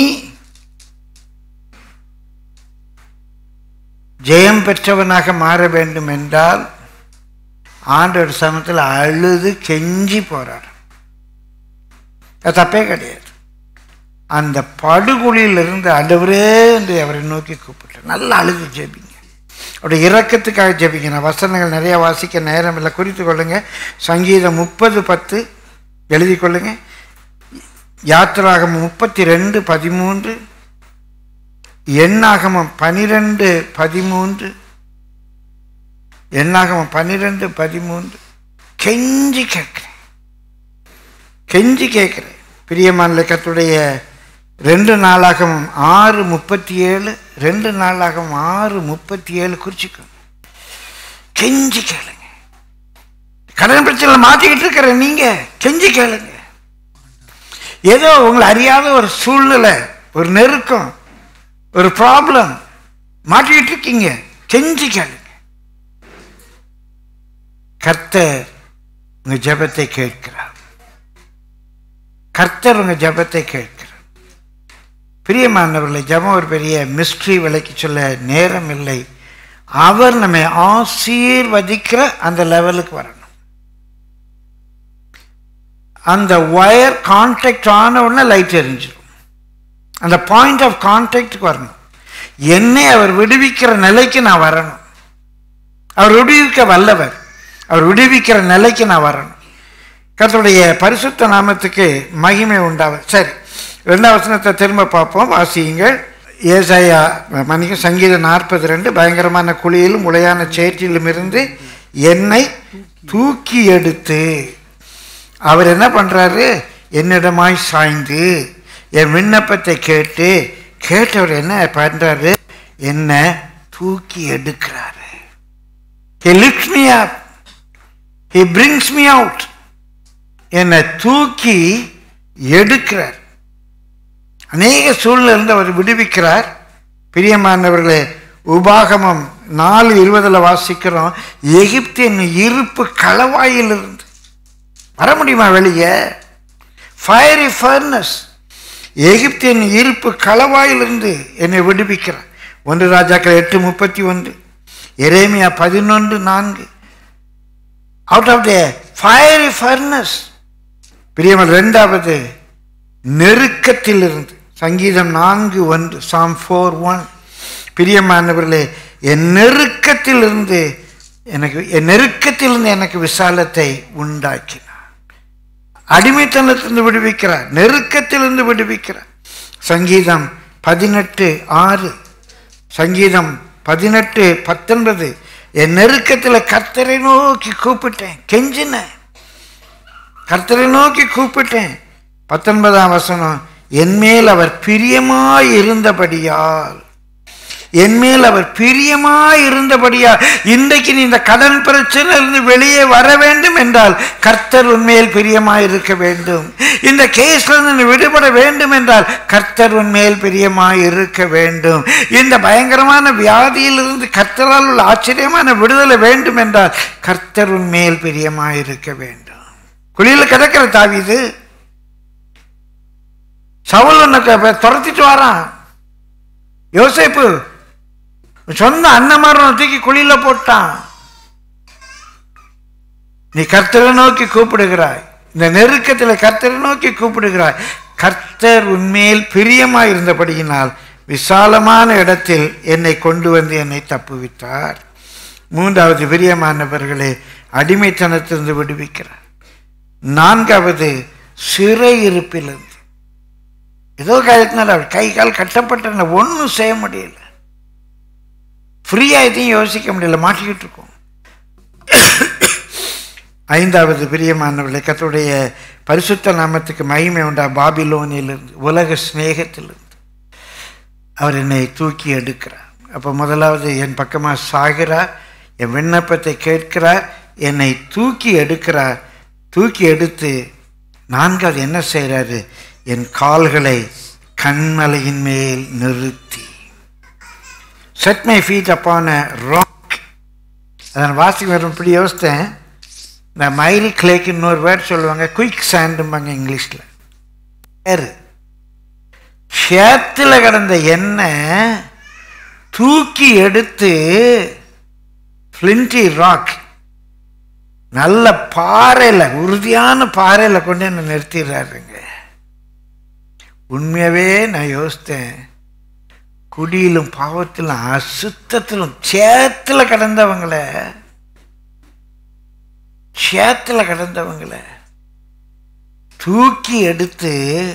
ஜெயம் பெற்றவனாக மாற வேண்டும் என்றால் ஆண்டவர் சமத்தில் அழுது கெஞ்சி போராடும் அது தப்பே கிடையாது அந்த படுகொலியிலிருந்து ஆண்டவரே என்று அவரை நோக்கி கூப்பிட்டார் நல்லா அழுது ஜெபிங்க அவருடைய இரக்கத்துக்காக ஜெபிங்க நான் வசனங்கள் நிறைய வாசிக்க நேரம் இல்லை குறித்து கொள்ளுங்க சங்கீதம் முப்பது பத்து எழுதி கொள்ளுங்க யாத்திராகமம் முப்பத்தி ரெண்டு பதிமூன்று எண்ணாகமம் பனிரெண்டு பதிமூன்று எண்ணாகமம் பன்னிரெண்டு பதிமூன்று கெஞ்சி கேட்குறேன் கெஞ்சி கேட்குறேன் பிரியமான கத்துடைய ரெண்டு நாளாகவும் ஆறு முப்பத்தி ஏழு ரெண்டு நாளாகவும் ஆறு முப்பத்தி ஏழு குறிச்சிக்கணும் கெஞ்சி கேளுங்க கடன் பிரச்சனை மாட்டிக்கிட்டு இருக்கிற நீங்க கெஞ்சி கேளுங்க ஏதோ உங்களை அறியாத ஒரு சூழ்நிலை ஒரு நெருக்கம் ஒரு ப்ராப்ளம் மாட்டிக்கிட்டு இருக்கீங்க கெஞ்சி கேளுங்க கர்த்தர் உங்க ஜெபத்தை கேட்கிறார் கர்த்தர் உங்க ஜெபத்தை கேட்கிறார் பிரியமானவர்களை ஜெபம் ஒரு பெரிய மிஸ்ட்ரி விலைக்கு சொல்ல நேரம் இல்லை அவர் நம்மை ஆசீர்வதிக்கிற அந்த லெவலுக்கு வரணும் அந்த ஒயர் கான்டாக்ட் ஆன உடனே லைட் எரிஞ்சிடும் அந்த பாயிண்ட் ஆஃப் கான்டாக்டுக்கு வரணும் என்னை அவர் விடுவிக்கிற நிலைக்கு நான் வரணும் அவர் விடுவிக்க வல்லவர் அவர் விடுவிக்கிற நிலைக்கு நான் வரணும் கர்த்தருடைய பரிசுத்த நாமத்துக்கு மகிமை உண்டாவது சரி ரெண்டாம் வசனத்தை திரும்ப பார்ப்போம் வாசியுங்கள் ஏசாயா மணிக்கு சங்கீதம் நாற்பது ரெண்டு பயங்கரமான குழியிலும் உளையான சேற்றிலும் இருந்து என்னை தூக்கி எடுத்து அவர் என்ன பண்றாரு என்னிடமாய் சாய்ந்து என் விண்ணப்பத்தை கேட்டு கேட்டவர் என்ன பண்றாரு என்ன தூக்கி எடுக்கிறாரு he lifts me up he brings me out என்னை தூக்கி எடுக்கிறார் அநேக சூழ்நிலிருந்து அவர் விடுவிக்கிறார் பிரியமானவர்களே உபாகமம் நாலு இருபதுல வாசிக்கிறோம் எகிப்தின் இருப்பு களவாயிலிருந்து வர முடியுமா வெளியே ஃபயரி ஃபர்னஸ் எகிப்தின் இருப்பு களவாயிலிருந்து என்னை விடுவிக்கிறார் ஒன்று ராஜாக்கள் எட்டு முப்பத்தி ஒன்று எரேமியா பதினொன்று நான்கு out of the fiery furnace பிரியமல் ரெண்டாவது நெருக்கத்திலிருந்து சங்கீதம் நான்கு ஒன்று சாம் ஃபோர் ஒன் பிரியமானவர்களே என் நெருக்கத்திலிருந்து எனக்கு என் நெருக்கத்திலிருந்து எனக்கு விசாலத்தை உண்டாக்கினார் அடிமைத்தனத்திலிருந்து விடுவிக்கிறார் நெருக்கத்திலிருந்து விடுவிக்கிறார் சங்கீதம் பதினெட்டு ஆறு சங்கீதம் பதினெட்டு பத்தொன்பது என் நெருக்கத்தில் கர்த்தரை நோக்கி கூப்பிட்டேன் கெஞ்சினேன் கர்த்தரை நோக்கி கூப்பிட்டேன் பத்தொன்பதாம் வசனம் என்மேல் அவர் பிரியமாய் இருந்தபடியால் என்மேல் அவர் பிரியமாய் இருந்தபடியால் இன்றைக்கு நீ இந்த கடன் பிரச்சனை இருந்து வெளியே வர வேண்டும் என்றால் கர்த்தர் உண்மையில் பிரியமாய் இருக்க வேண்டும் இந்த கேஸ்ல இருந்து நீ விடுபட வேண்டும் என்றால் கர்த்தர் உண்மையில் பிரியமாய் இருக்க வேண்டும் இந்த பயங்கரமான வியாதியிலிருந்து கர்த்தரால் உள்ள ஆச்சரியமான விடுதலை வேண்டும் என்றால் கர்த்தர் உண்மையில் பிரியமாய் இருக்க வேண்டும் குழியில கிடக்கிற தாவிது சவுல் உன்னை க- துரத்திட்டு வாரான் யோசேப்பு சொந்த அன்னமரம் தூக்கி குழியில போட்டான் நீ கர்த்தரை நோக்கி கூப்பிடுகிறாய் இந்த நெருக்கத்தில் கர்த்தரை நோக்கி கூப்பிடுகிறாய் கர்த்தர் உண்மையில் பிரியமாய் இருந்தபடியினால் விசாலமான இடத்தில் என்னை கொண்டு வந்து என்னை தப்புவித்தார் மூன்றாவது பிரியமானவர்களே அடிமைத்தனத்திலிருந்து விடுவிக்கிறார் நான்காவது சிறையிருப்பிலிருந்து ஏதோ காரியத்தினால அவர் கை கால் கட்டப்பட்ட ஒன்றும் செய்ய முடியல ஃப்ரீயாக எதையும் யோசிக்க முடியல மாட்டிக்கிட்டு இருக்கோம் ஐந்தாவது பிரியமானவர்களை கர்த்தருடைய பரிசுத்த நாமத்துக்கு மகிமை உண்டா பாபிலோனிலிருந்து உலக சிநேகத்திலிருந்து அவர் என்னை தூக்கி எடுக்கிறார் அப்போ முதலாவது என் பக்கமாக சாகிறார் என் விண்ணப்பத்தை கேட்கிறார் என்னை தூக்கி எடுக்கிறார் தூக்கி எடுத்து நான்காவது என்ன செய்கிறாரு என் கால்களை கண்மலையின் மேல் நிறுத்தி set my feet upon a rock அதை வாசிக்க வரும் இப்படி யோசித்தேன் இந்த மைரி கிளேக்கு இன்னொரு வேர்ட் சொல்லுவாங்க குயிக் சாண்டும்பாங்க இங்கிலீஷில் ஏறு சேத்துல கிடந்த எண்ணெய் தூக்கி எடுத்து ஃப்ளின்டி ராக் நல்ல பாறையில் உறுதியான பாறையில் கொண்டு என்ன நிறுத்திடுறாருங்க உண்மையாகவே நான் யோசித்தேன் குடியிலும் பாவத்திலும் அசுத்தத்திலும் சேத்துல கிடந்தவங்களை சேத்துல கிடந்தவங்களை தூக்கி எடுத்து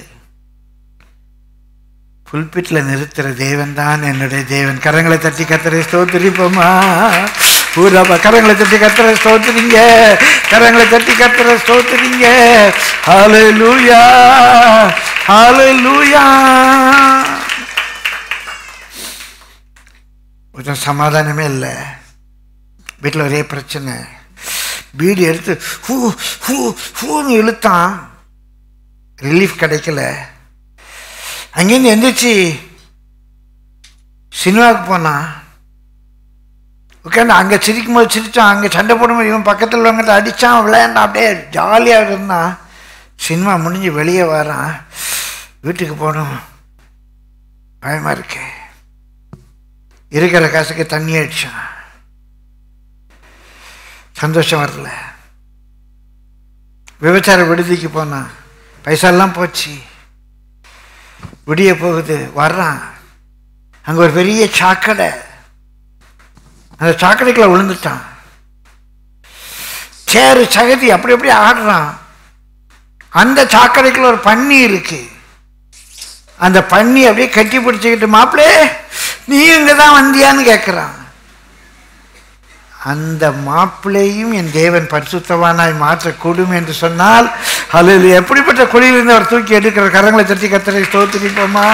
புல்பிட்டில் நிறுத்துற தேவன் தான் என்னுடைய தேவன் கரங்களை தட்டி கத்தரை ஸ்தோத்திரிப்போமா பூராபா கரங்களை தட்டி கத்தரை ஸ்தோத்திரிங்க கரங்களை தட்டி கத்தரை ஸ்தோத்திரிங்க ஹalleluya ஹalleluya கொஞ்சம் சமாதானமே இல்லை வீட்டில் ஒரே பிரச்சனை பீடி எடுத்து ஹூ ஹூ ஹூன்னு இழுத்தான் ரிலீஃப் கிடைக்கல அங்கேருந்து எந்திரிச்சு சினிமாவுக்கு போனான் உட்காந்து அங்கே சிரிக்கும் போது சிரித்தான் அங்கே சண்டை போடும்போது இவன் பக்கத்தில் உள்ளவங்கிட்ட அடித்தான் விளையாண்டான் அப்படியே ஜாலியாக இருந்தான் சினிமா முடிஞ்சு வெளியே வரான் வீட்டுக்கு போகணும் பயமாக இருக்கு இருக்கிற காசுக்கு தண்ணி அடிச்சான் சந்தோஷம் வரல விபச்சார விடுதிக்கு போனான் பைசாலாம் போச்சு விடிய போகுது வர்றான் அங்கே ஒரு பெரிய சாக்கடை அந்த சாக்கடைக்குள்ள விழுந்துட்டான் சேரு சகதி அப்படி அப்படி ஆடுறான் அந்த சாக்கடைக்குள்ள ஒரு பன்னி இருக்கு அந்த பன்னி அப்படியே கட்டி பிடிச்சிக்கிட்டு மாப்பிளே நீ இங்கே தான் வந்தியான்னு கேட்குறான் அந்த மாப்பிள்ளையும் என் தேவன் பரிசுத்தவானாய் மாற்றக்கூடும் என்று சொன்னால் அதில் எப்படிப்பட்ட குழியிலிருந்து அவர் தூக்கி எடுக்கிற கரங்களை தட்டி கத்தரை ஸ்தோத்திரிப்போமா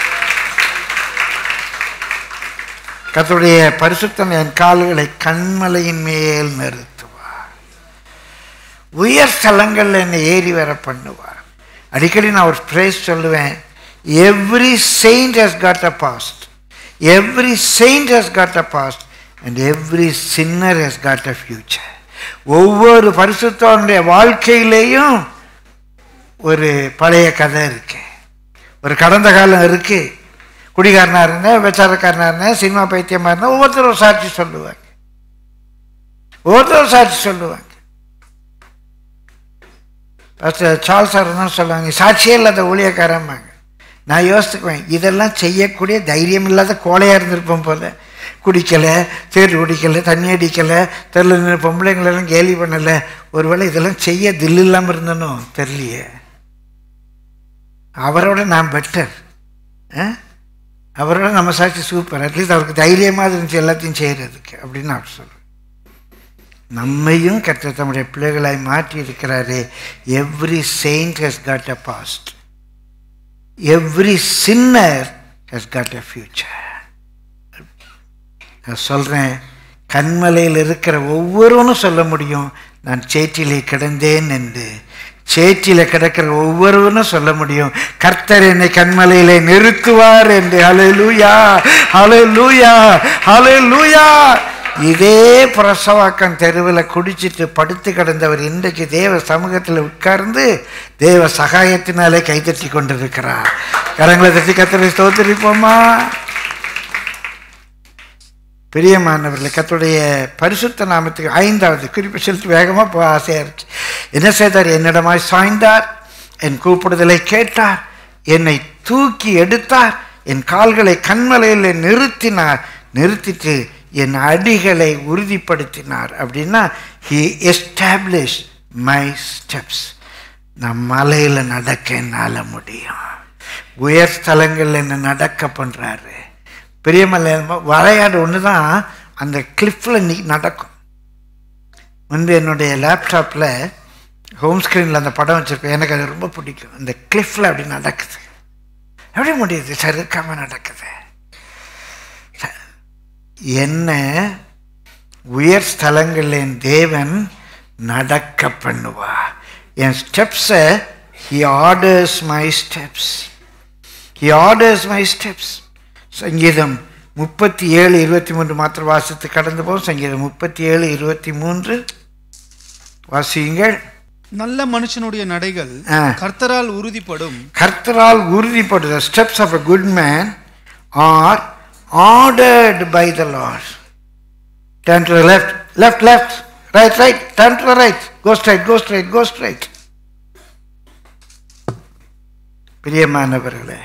கத்தருடைய பரிசுத்தம் என் கால்களை கண்மலையின் மேல் நிறுத்துவார் உயர் ஸ்தலங்களில் என்னை ஏறி வர பண்ணுவார் அடிக்கடி நான் ஒரு பிரேஸ் சொல்லுவேன் every saint has got a past every saint has got a past and every sinner has got a future ஒவ்வொரு பரிசுத்தவனுடைய வாழ்க்கையிலேயும் ஒரு பழைய கதை இருக்கு ஒரு கடந்த காலம் இருக்கு குடிகாரனாக இருந்தேன் விபச்சாரக்காரனாக இருந்தேன் சினிமா பைத்தியமாக இருந்தேன் ஒவ்வொருத்தரும் சாட்சி சொல்லுவாங்க ஒவ்வொருத்தரும் சாட்சி சொல்லுவாங்க பாஸ்டர் சார்ல்ஸ் சார் தான் சொல்லுவாங்க சாட்சியே இல்லாத ஊழியக்காரம்பாங்க நான் யோசித்துக்குவேன் இதெல்லாம் செய்யக்கூடிய தைரியம் இல்லாத கோழையாக இருந்திருப்போம் போல குடிக்கலை தேர் குடிக்கலை தண்ணி அடிக்கலை தெருல நின்று பொம்பளைங்களெல்லாம் கேலி பண்ணலை ஒருவேளை இதெல்லாம் செய்ய தில் இல்லாமல் இருந்தனோ தெரியலையே அவரோட நான் பெட்டர் அவரோட நம்ம சாட்சி சூப்பர் அட்லீஸ்ட் அவருக்கு தைரியமாக இருந்துச்சு எல்லாத்தையும் செய்கிறதுக்கு அப்படின்னு அவர் சொல்லுவேன் நம்மையும் கற்ற தம்முடைய பிள்ளைகளாய் மாற்றி இருக்கிறாரு every saint has got a past every sinner has got a future நான் சொல்கிறேன் கண்மலையில் இருக்கிற ஒவ்வொருவனும் சொல்ல முடியும் நான் சேற்றிலே கிடந்தேன் என்று சேற்றில கிடக்கிற ஒவ்வொருவனும் சொல்ல முடியும் கர்த்தர் என்னை கண்மலையிலே நிறுத்துவார் என்று ஹலே லூயா ஹலே லூயா ஹலே லூயா இதே பிரசவாக்கம் தெருவில் குடிச்சிட்டு படுத்து கிடந்தவர் இன்றைக்கு தேவ சமூகத்தில் உட்கார்ந்து தேவ சகாயத்தினாலே கைத்தட்டி கொண்டிருக்கிறார் கரங்களை தட்டி கத்தரை ஸ்தோத்திரிப்போமா பிரியமானவர்களை கத்துடைய பரிசுத்த நாமத்துக்கு ஐந்தாவது குறிப்பு செலுத்தி வேகமாக போக ஆசையாக இருந்துச்சு என்ன செய்தார் என்னிடமாய் சாய்ந்தார் என் கூப்பிடுதலை கேட்டார் என்னை தூக்கி எடுத்தார் என் கால்களை கண்மலையில் நிறுத்தினார் நிறுத்திட்டு என் அடிகளை உறுதிப்படுத்தினார் அப்படின்னா ஹி எஸ்டாப்ளிஷ் மை ஸ்டெப்ஸ் நான் மலையில் நடக்க என்னால் முடியும் உயர் ஸ்தலங்கள்ல என்ன நடக்க பண்றாரு பெரியமல்ல விளையாடு ஒன்று தான் அந்த கிளிஃபில் நீ நடக்கும் முன்பு என்னுடைய லேப்டாப்பில் ஹோம் ஸ்க்ரீனில் அந்த படம் வச்சுருப்பேன் எனக்கு அது ரொம்ப பிடிக்கும் அந்த கிளிஃபில் அப்படி நடக்குது எப்படி முடியுது சறுக்காம நடக்குது என்ன உயர் ஸ்தலங்களில் என் தேவன் நடக்க பண்ணுவா என் ஸ்டெப்ஸை he orders my steps he orders my steps சங்கீதம் முப்பத்தி ஏழு இருபத்தி மூன்று மாத்திரம் வாசித்து கடந்து போகும் சங்கீதம் முப்பத்தி ஏழு இருபத்தி மூன்று வாசியுங்கள் நல்ல மனுஷனுடைய நடைகள் ஆ. கர்த்தரால் உறுதிப்படும் கர்த்தரால் உறுதிப்படுத steps of a good man are ordered by the Lord turn to left left left right right turn to right go straight go straight go straight பிரியமானவர்களே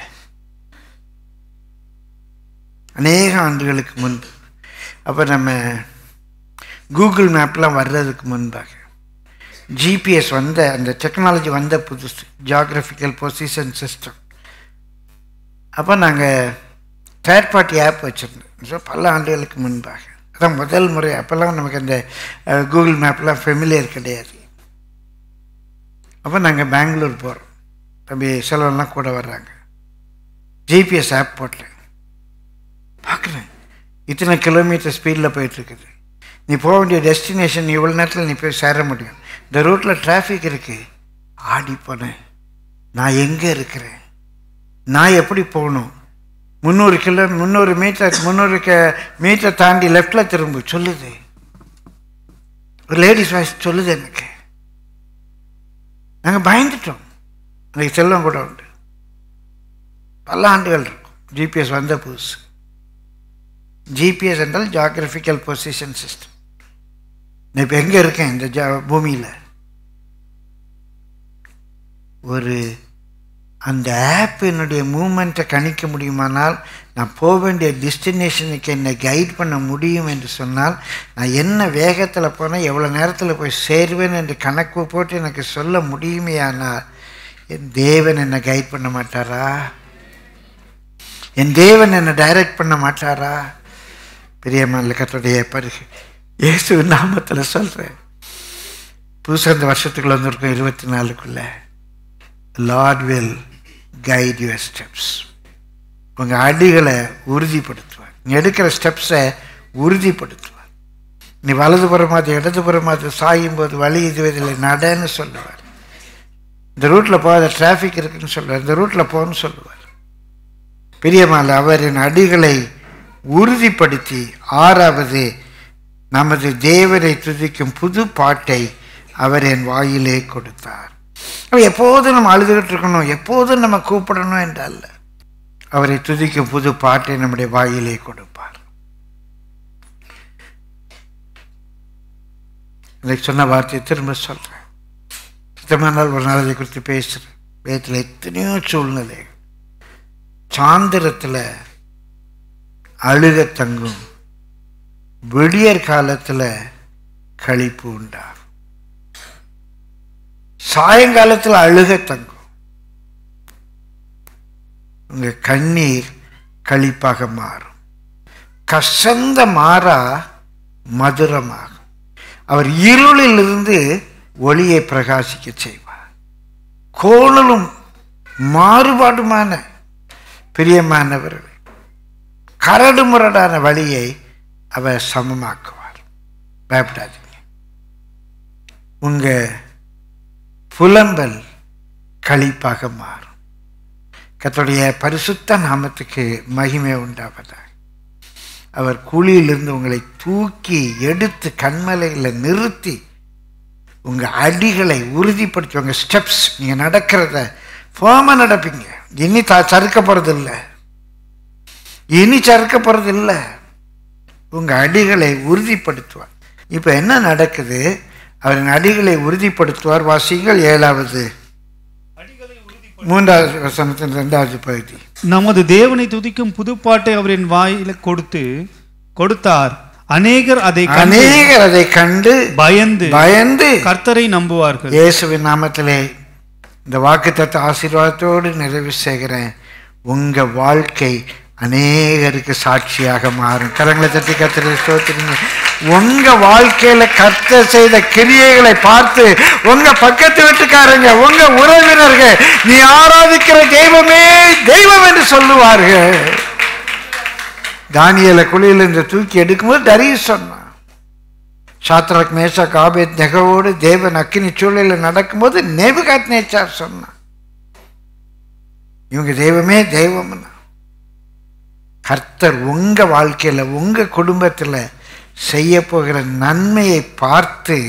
அநேக ஆண்டுகளுக்கு முன்பு அப்போ நம்ம கூகுள் மேப்லாம் வர்றதுக்கு முன்பாக ஜிபிஎஸ் வந்த அந்த டெக்னாலஜி வந்த புதுசு ஜியாகிரபிக்கல் பொசிஷன் சிஸ்டம் அப்போ நாங்கள் தேர்ட் பார்ட்டி ஆப் வச்சுருந்தோம் ஸோ பல ஆண்டுகளுக்கு முன்பாக அதான் முதல் முறை அப்போல்லாம் நமக்கு அந்த கூகுள் மேப்லாம் ஃபெமிலியர் கிடையாது அப்போ நாங்கள் பெங்களூர் போகிறோம் தம்பி செலவெல்லாம் கூட வர்றாங்க ஜிபிஎஸ் ஆப் போட்டேன் பார்க்குறேன் இத்தனை கிலோமீட்டர் ஸ்பீடில் போயிட்டுருக்குது நீ போக வேண்டிய டெஸ்டினேஷன் இவ்வளோ நேரத்தில் நீ போய் சேர முடியும் இந்த ரூட்டில் டிராஃபிக் இருக்குது ஆடி போனேன் நான் எங்கே இருக்கிறேன் நான் எப்படி போகணும் முந்நூறு கிலோ முந்நூறு மீட்டர் முந்நூறு க மீட்டர் தாண்டி லெஃப்டில் திரும்ப சொல்லுது ஒரு லேடிஸ் வாய்ஸ் சொல்லுது எனக்கு நாங்கள் பயந்துட்டோம் எனக்கு செல்வம் கூட உண்டு பல ஆண்டுகள் இருக்கும் ஜிபிஎஸ் வந்த புதுசு ஜிபிஎஸ் என்றால் ஜாகிரபிக்கல் பொசிஷன் சிஸ்டம் நான் இப்போ எங்கே இருக்கேன் இந்த ஜா பூமியில் ஒரு அந்த ஆப் என்னுடைய மூமெண்ட்டை கணிக்க முடியுமானால் நான் போக வேண்டிய டெஸ்டினேஷனுக்கு என்னை கைட் பண்ண முடியும் என்று சொன்னால் நான் என்ன வேகத்தில் போனால் எவ்வளோ நேரத்தில் போய் சேருவேன் என்று கணக்கு போட்டு எனக்கு சொல்ல முடியுமேயானால் என் தேவன் என்னை கைட் பண்ண மாட்டாரா என் தேவன் என்னை டைரக்ட் பண்ண மாட்டாரா பெரியம்மாள் கத்துடைய பருகு இயேசு நாமத்தில் சொல்கிறேன் புதுசாக இந்த வருஷத்துக்குள்ள வந்திருக்கோம் இருபத்தி நாலுக்குள்ள Lord will guide your steps உங்கள் அடிகளை உறுதிப்படுத்துவார் நீ எடுக்கிற ஸ்டெப்ஸை உறுதிப்படுத்துவார் நீ வலதுபுறமாது இடதுபுறமாது சாயும் போது வழி இதுவதில்லை நடன்னு சொல்லுவார் இந்த ரூட்டில் போகாத டிராஃபிக் இருக்குன்னு சொல்லுவார் இந்த ரூட்டில் போன்னு சொல்லுவார் பெரியம்மாள் அவரின் அடிகளை உறுதிப்படுத்தி ஆறாவது நமது தேவரை துதிக்கும் புது பாட்டை அவர் என் வாயிலே கொடுத்தார் அப்ப எப்போதும் நம்ம அழுதுகிட்டு இருக்கணும் எப்போதும் நம்ம கூப்பிடணும் என்று அல்ல அவரை துதிக்கும் புது பாட்டை நம்முடைய வாயிலே கொடுப்பார் இன்றைக்கு சொன்ன வார்த்தையை திரும்ப சொல்றேன் சுத்தமான நாள் ஒரு நாள் அதை குறித்து பேசுகிறேன் வேதத்தில் எத்தனையோ சூழ்நிலை சாந்திரத்தில் அழுக தங்கும் விடியற் காலத்தில் களிப்பு உண்டாகும் சாயங்காலத்தில் அழுக தங்கும் உங்க கண்ணீர் களிப்பாக மாறும் கசந்த மாறா மதுரமாகும் அவர் இருளிலிருந்து ஒளியை பிரகாசிக்க செய்வார் கோணலும் மாறுபாடுமான பிரியமானவர்கள் கரடு முரடான வழியை அவர் சமமாக்குவார் பயப்படாதீங்க உங்க புலம்பல் களிப்பாக மாறும் கர்த்தருடைய பரிசுத்த நாமத்துக்கு மகிமை உண்டாவதாக அவர் குழியிலிருந்து உங்களை தூக்கி எடுத்து கண்மலையில் நிறுத்தி உங்க அடிகளை உறுதிப்படுத்தி உங்க ஸ்டெப்ஸ் நீங்க நடக்கிறத ஃபோமா நடப்பீங்க இனி தா சறுக்க போறது இல்லை இனி சறுக்க போறது இல்லை உங்க அடிகளை உறுதிப்படுத்துவார் இப்போ என்ன நடக்குது அவரின் அடிகளை உறுதிப்படுத்துவார் வாசிகள் ஏழாவது மூன்றாவது வசனத்தின் இரண்டாவது பகுதி நமது தேவனை துதிக்கும் புதுப்பாட்டை அவரின் வாயில கொடுத்து கொடுத்தார் அநேகர் அதை கண்டு அநேகர் அதை கண்டு பயந்து பயந்து கர்த்தரை நம்புவார்கள் இயேசுவின் நாமத்திலே இந்த வாக்குத்தத்த ஆசீர்வாதத்தோடு நிறைவு செய்கிறேன் உங்க வாழ்க்கை அநேகருக்கு சாட்சியாக மாறும் கரங்களை தட்டி கத்திர ஸ்தோத்திரிங்க உங்க வாழ்க்கையில கர்த்தர் செய்த கிரியைகளை பார்த்து உங்க பக்கத்து வீட்டுக்காரங்க உங்க உறவினர்கள் நீ ஆராதிக்கிற தெய்வமே தெய்வம் என்று சொல்லுவார்கள் தானியலை குழியிலிருந்து தூக்கி எடுக்கும்போது தரியு சொன்னான் சாத்ராக் மேஷா காபேத் நெகவோடு தேவன் அக்கினி சூழலில் நடக்கும்போது நேபுகாத் நேச்சார் சொன்னான் இவங்க தெய்வமே தெய்வம்னா கர்த்தர் உங்க வாழ்க்கையில உங்க குடும்பத்துல செய்ய போகிற நன்மையை பார்த்து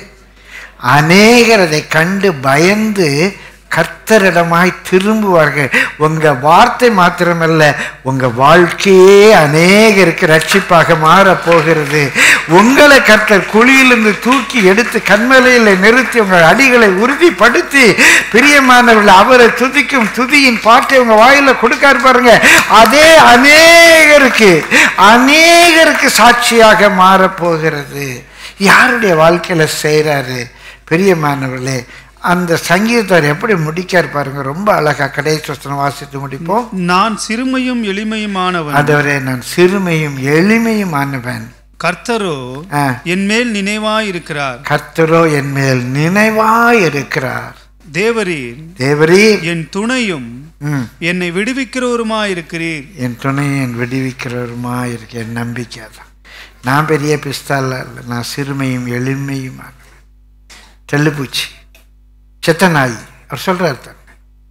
அநேகர் அதை கண்டு பயந்து கர்த்தரிடமாய் திரும்புவார்கள் உங்க வார்த்தை மாத்திரமல்ல உங்க வாழ்க்கையே அநேகருக்கு ரட்சிப்பாக மாறப் போகிறது உங்களை கர்த்தர் குழியிலிருந்து தூக்கி எடுத்து கண்மலையில் நிறுத்தி உங்கள் அடிகளை உறுதிப்படுத்தி பிரியமானவர்கள் அவரை துதிக்கும் துதியின் பாட்டை உங்க வாயில கொடுக்காரு பாருங்க அதே அநேகருக்கு அநேகருக்கு சாட்சியாக மாறப் போகிறது யாருடைய வாழ்க்கையில செய்றாரு பிரியமானவர்களே அந்த சங்கீதத்தார் எப்படி முடிக்கார் பாருங்க ரொம்ப அழகா கடைசி வசனம் வாசித்து முடிப்போம் நான் சிறுமையும் எளிமையுமானவன் ஆண்டவரே நான் சிறுமையும் எளிமையும் ஆனவன் கர்த்தரோ ஆ, என் மேல் நினைவாயிருக்கிறார் கர்த்தரோ என் மேல் நினைவாய் இருக்கிறார் தேவரீர் தேவரீர் என் துணையும் ம், என்னை விடுவிக்கிறவருமாயிருக்கிறீர் என் துணையை என் விடுவிக்கிறவருமா இருக்க என் நம்பிக்கை தான் நான் பெரிய பிஸ்தால இல்லை நான் சிறுமையும் எளிமையும் ஆனவன் தெல்லுப்பூச்சி செத்த நாய் அவர் சொல்றார் தான்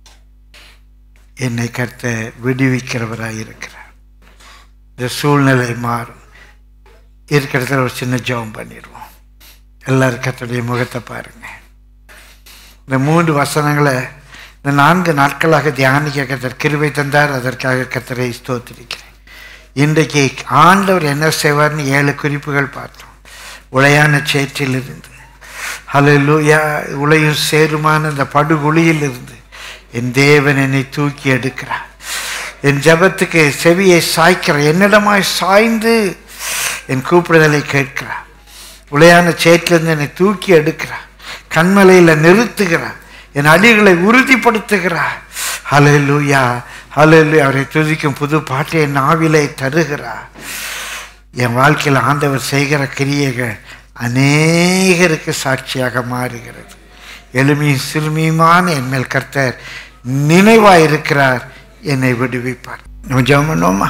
என்னை கர்த்த விடுவிக்கிறவராய் இருக்கிறார் இந்த சூழ்நிலை மாறும் இருக்கிற இடத்துல ஒரு சின்ன ஜெபம் பண்ணிடுவோம் எல்லாரும் கர்த்தருடைய முகத்தை பாருங்க இந்த மூன்று வசனங்களை இந்த நான்கு நாட்களாக தியானிக்க கர்த்தர் கிருபை தந்தார் அதற்காக கர்த்தரை ஸ்தோத்திரிக்கிறேன் இன்றைக்கு ஆண்டவர் என்ன செய்வார்னு ஏழு குறிப்புகள் பார்த்தோம் உளையான சேற்றிலிருந்து ஹalleluya உளையும் சேருமான அந்த படுகுழியில் இருந்து என் தேவன் என்னை தூக்கி எடுக்கிறார் என் ஜெபத்துக்கு செவியை சாய்க்கிறார் என்னிடமாய் சாய்ந்து என் கூப்பிடுதலை கேட்கிறார் உளையான சேற்றிலிருந்து என்னை தூக்கி எடுக்கிறார் கண்மலையில் நிறுத்துகிறார் என் அடிகளை உறுதிப்படுத்துகிறார் ஹalleluya ஹalleluya அவரை துதிக்கும் புது பாட்டை என் நாவிலே தருகிறார் என் வாழ்க்கையில் ஆண்டவர் செய்கிற கிரியைகள் அநேகருக்கு சாட்சியாக மாறுகிறது எளிமையும் சிறுமியுமான என் மேல் கர்த்தர் நினைவாய் இருக்கிறார் என்னை விடுவிப்பார் நம்ம ஜெபம் பண்ணுவோமா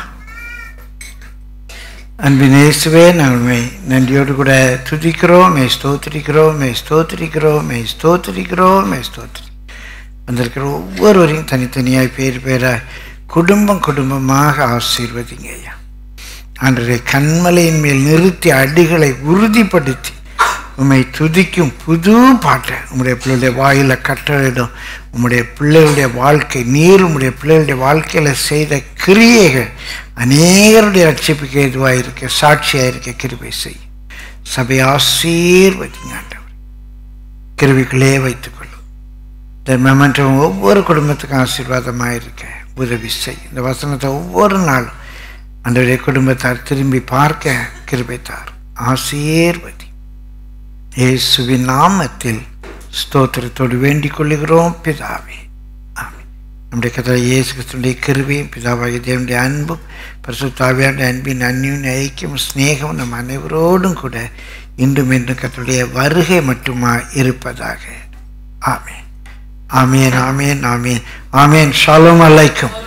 அன்பின் இயேசுவே நாங்கள் மெய் நன்றியோடு கூட துதிக்கிறோம் மெய் ஸ்தோத்திரிக்கிறோம் மெய் ஸ்தோத்திரிக்கிறோம் மெய் ஸ்தோத்திரிக்கிறோம் மெய் ஸ்தோத்திரி வந்திருக்கிற ஒவ்வொருவரையும் தனித்தனியாய் பேர் பேராய் குடும்பம் குடும்பமாக ஆசீர்வதிங்க ஐயா அன்றைய கண்மலையின் மேல் நிறுத்தி அடிகளை உறுதிப்படுத்தி உம்மை துதிக்கும் புது பாட்டை உம்முடைய பிள்ளைகளுடைய வாயில கட்டளையிடும் உம்முடைய பிள்ளைகளுடைய வாழ்க்கை நீர் உம்முடைய பிள்ளைகளுடைய வாழ்க்கையில் செய்த கிரியைகள் அநேகருடைய ரட்சிப்புக்கு எதுவாக இருக்க சாட்சியாக இருக்க கிருபை செய் சபை ஆசீர்வதிங்க ஆண்டவர் கிருவிகளே வைத்துக்கொள்ளும் இந்த மெமெண்டம் ஒவ்வொரு குடும்பத்துக்கும் ஆசீர்வாதமாக இருக்க உதவி செய் இந்த வசனத்தை ஒவ்வொரு நாளும் அன்றைய குடும்பத்தார் திரும்பி பார்க்க கிருபைத்தார் ஆசீர்வதி இயேசுவின் நாமத்தில் ஸ்தோத்திரத்தோடு வேண்டிக் கொள்ளுகிறோம் பிதாவே ஆமென் நம்முடைய கதை இயேசு கிறிஸ்துடைய கிருபையும் பிதாவாகிய தேவனுடைய அன்பும் பரிசுத்தாவியாருடைய அன்பின் அந்நியும் ஐக்கியம் சிநேகம் நம் அனைவரோடும் கூட இன்றும் இன்றும் கத்தருடைய வருகை மட்டுமா இருப்பதாக ஆமென் ஆமேன் ஆமேன் ஆமேன் ஆமேன் ஷாலும் அலைக்கும்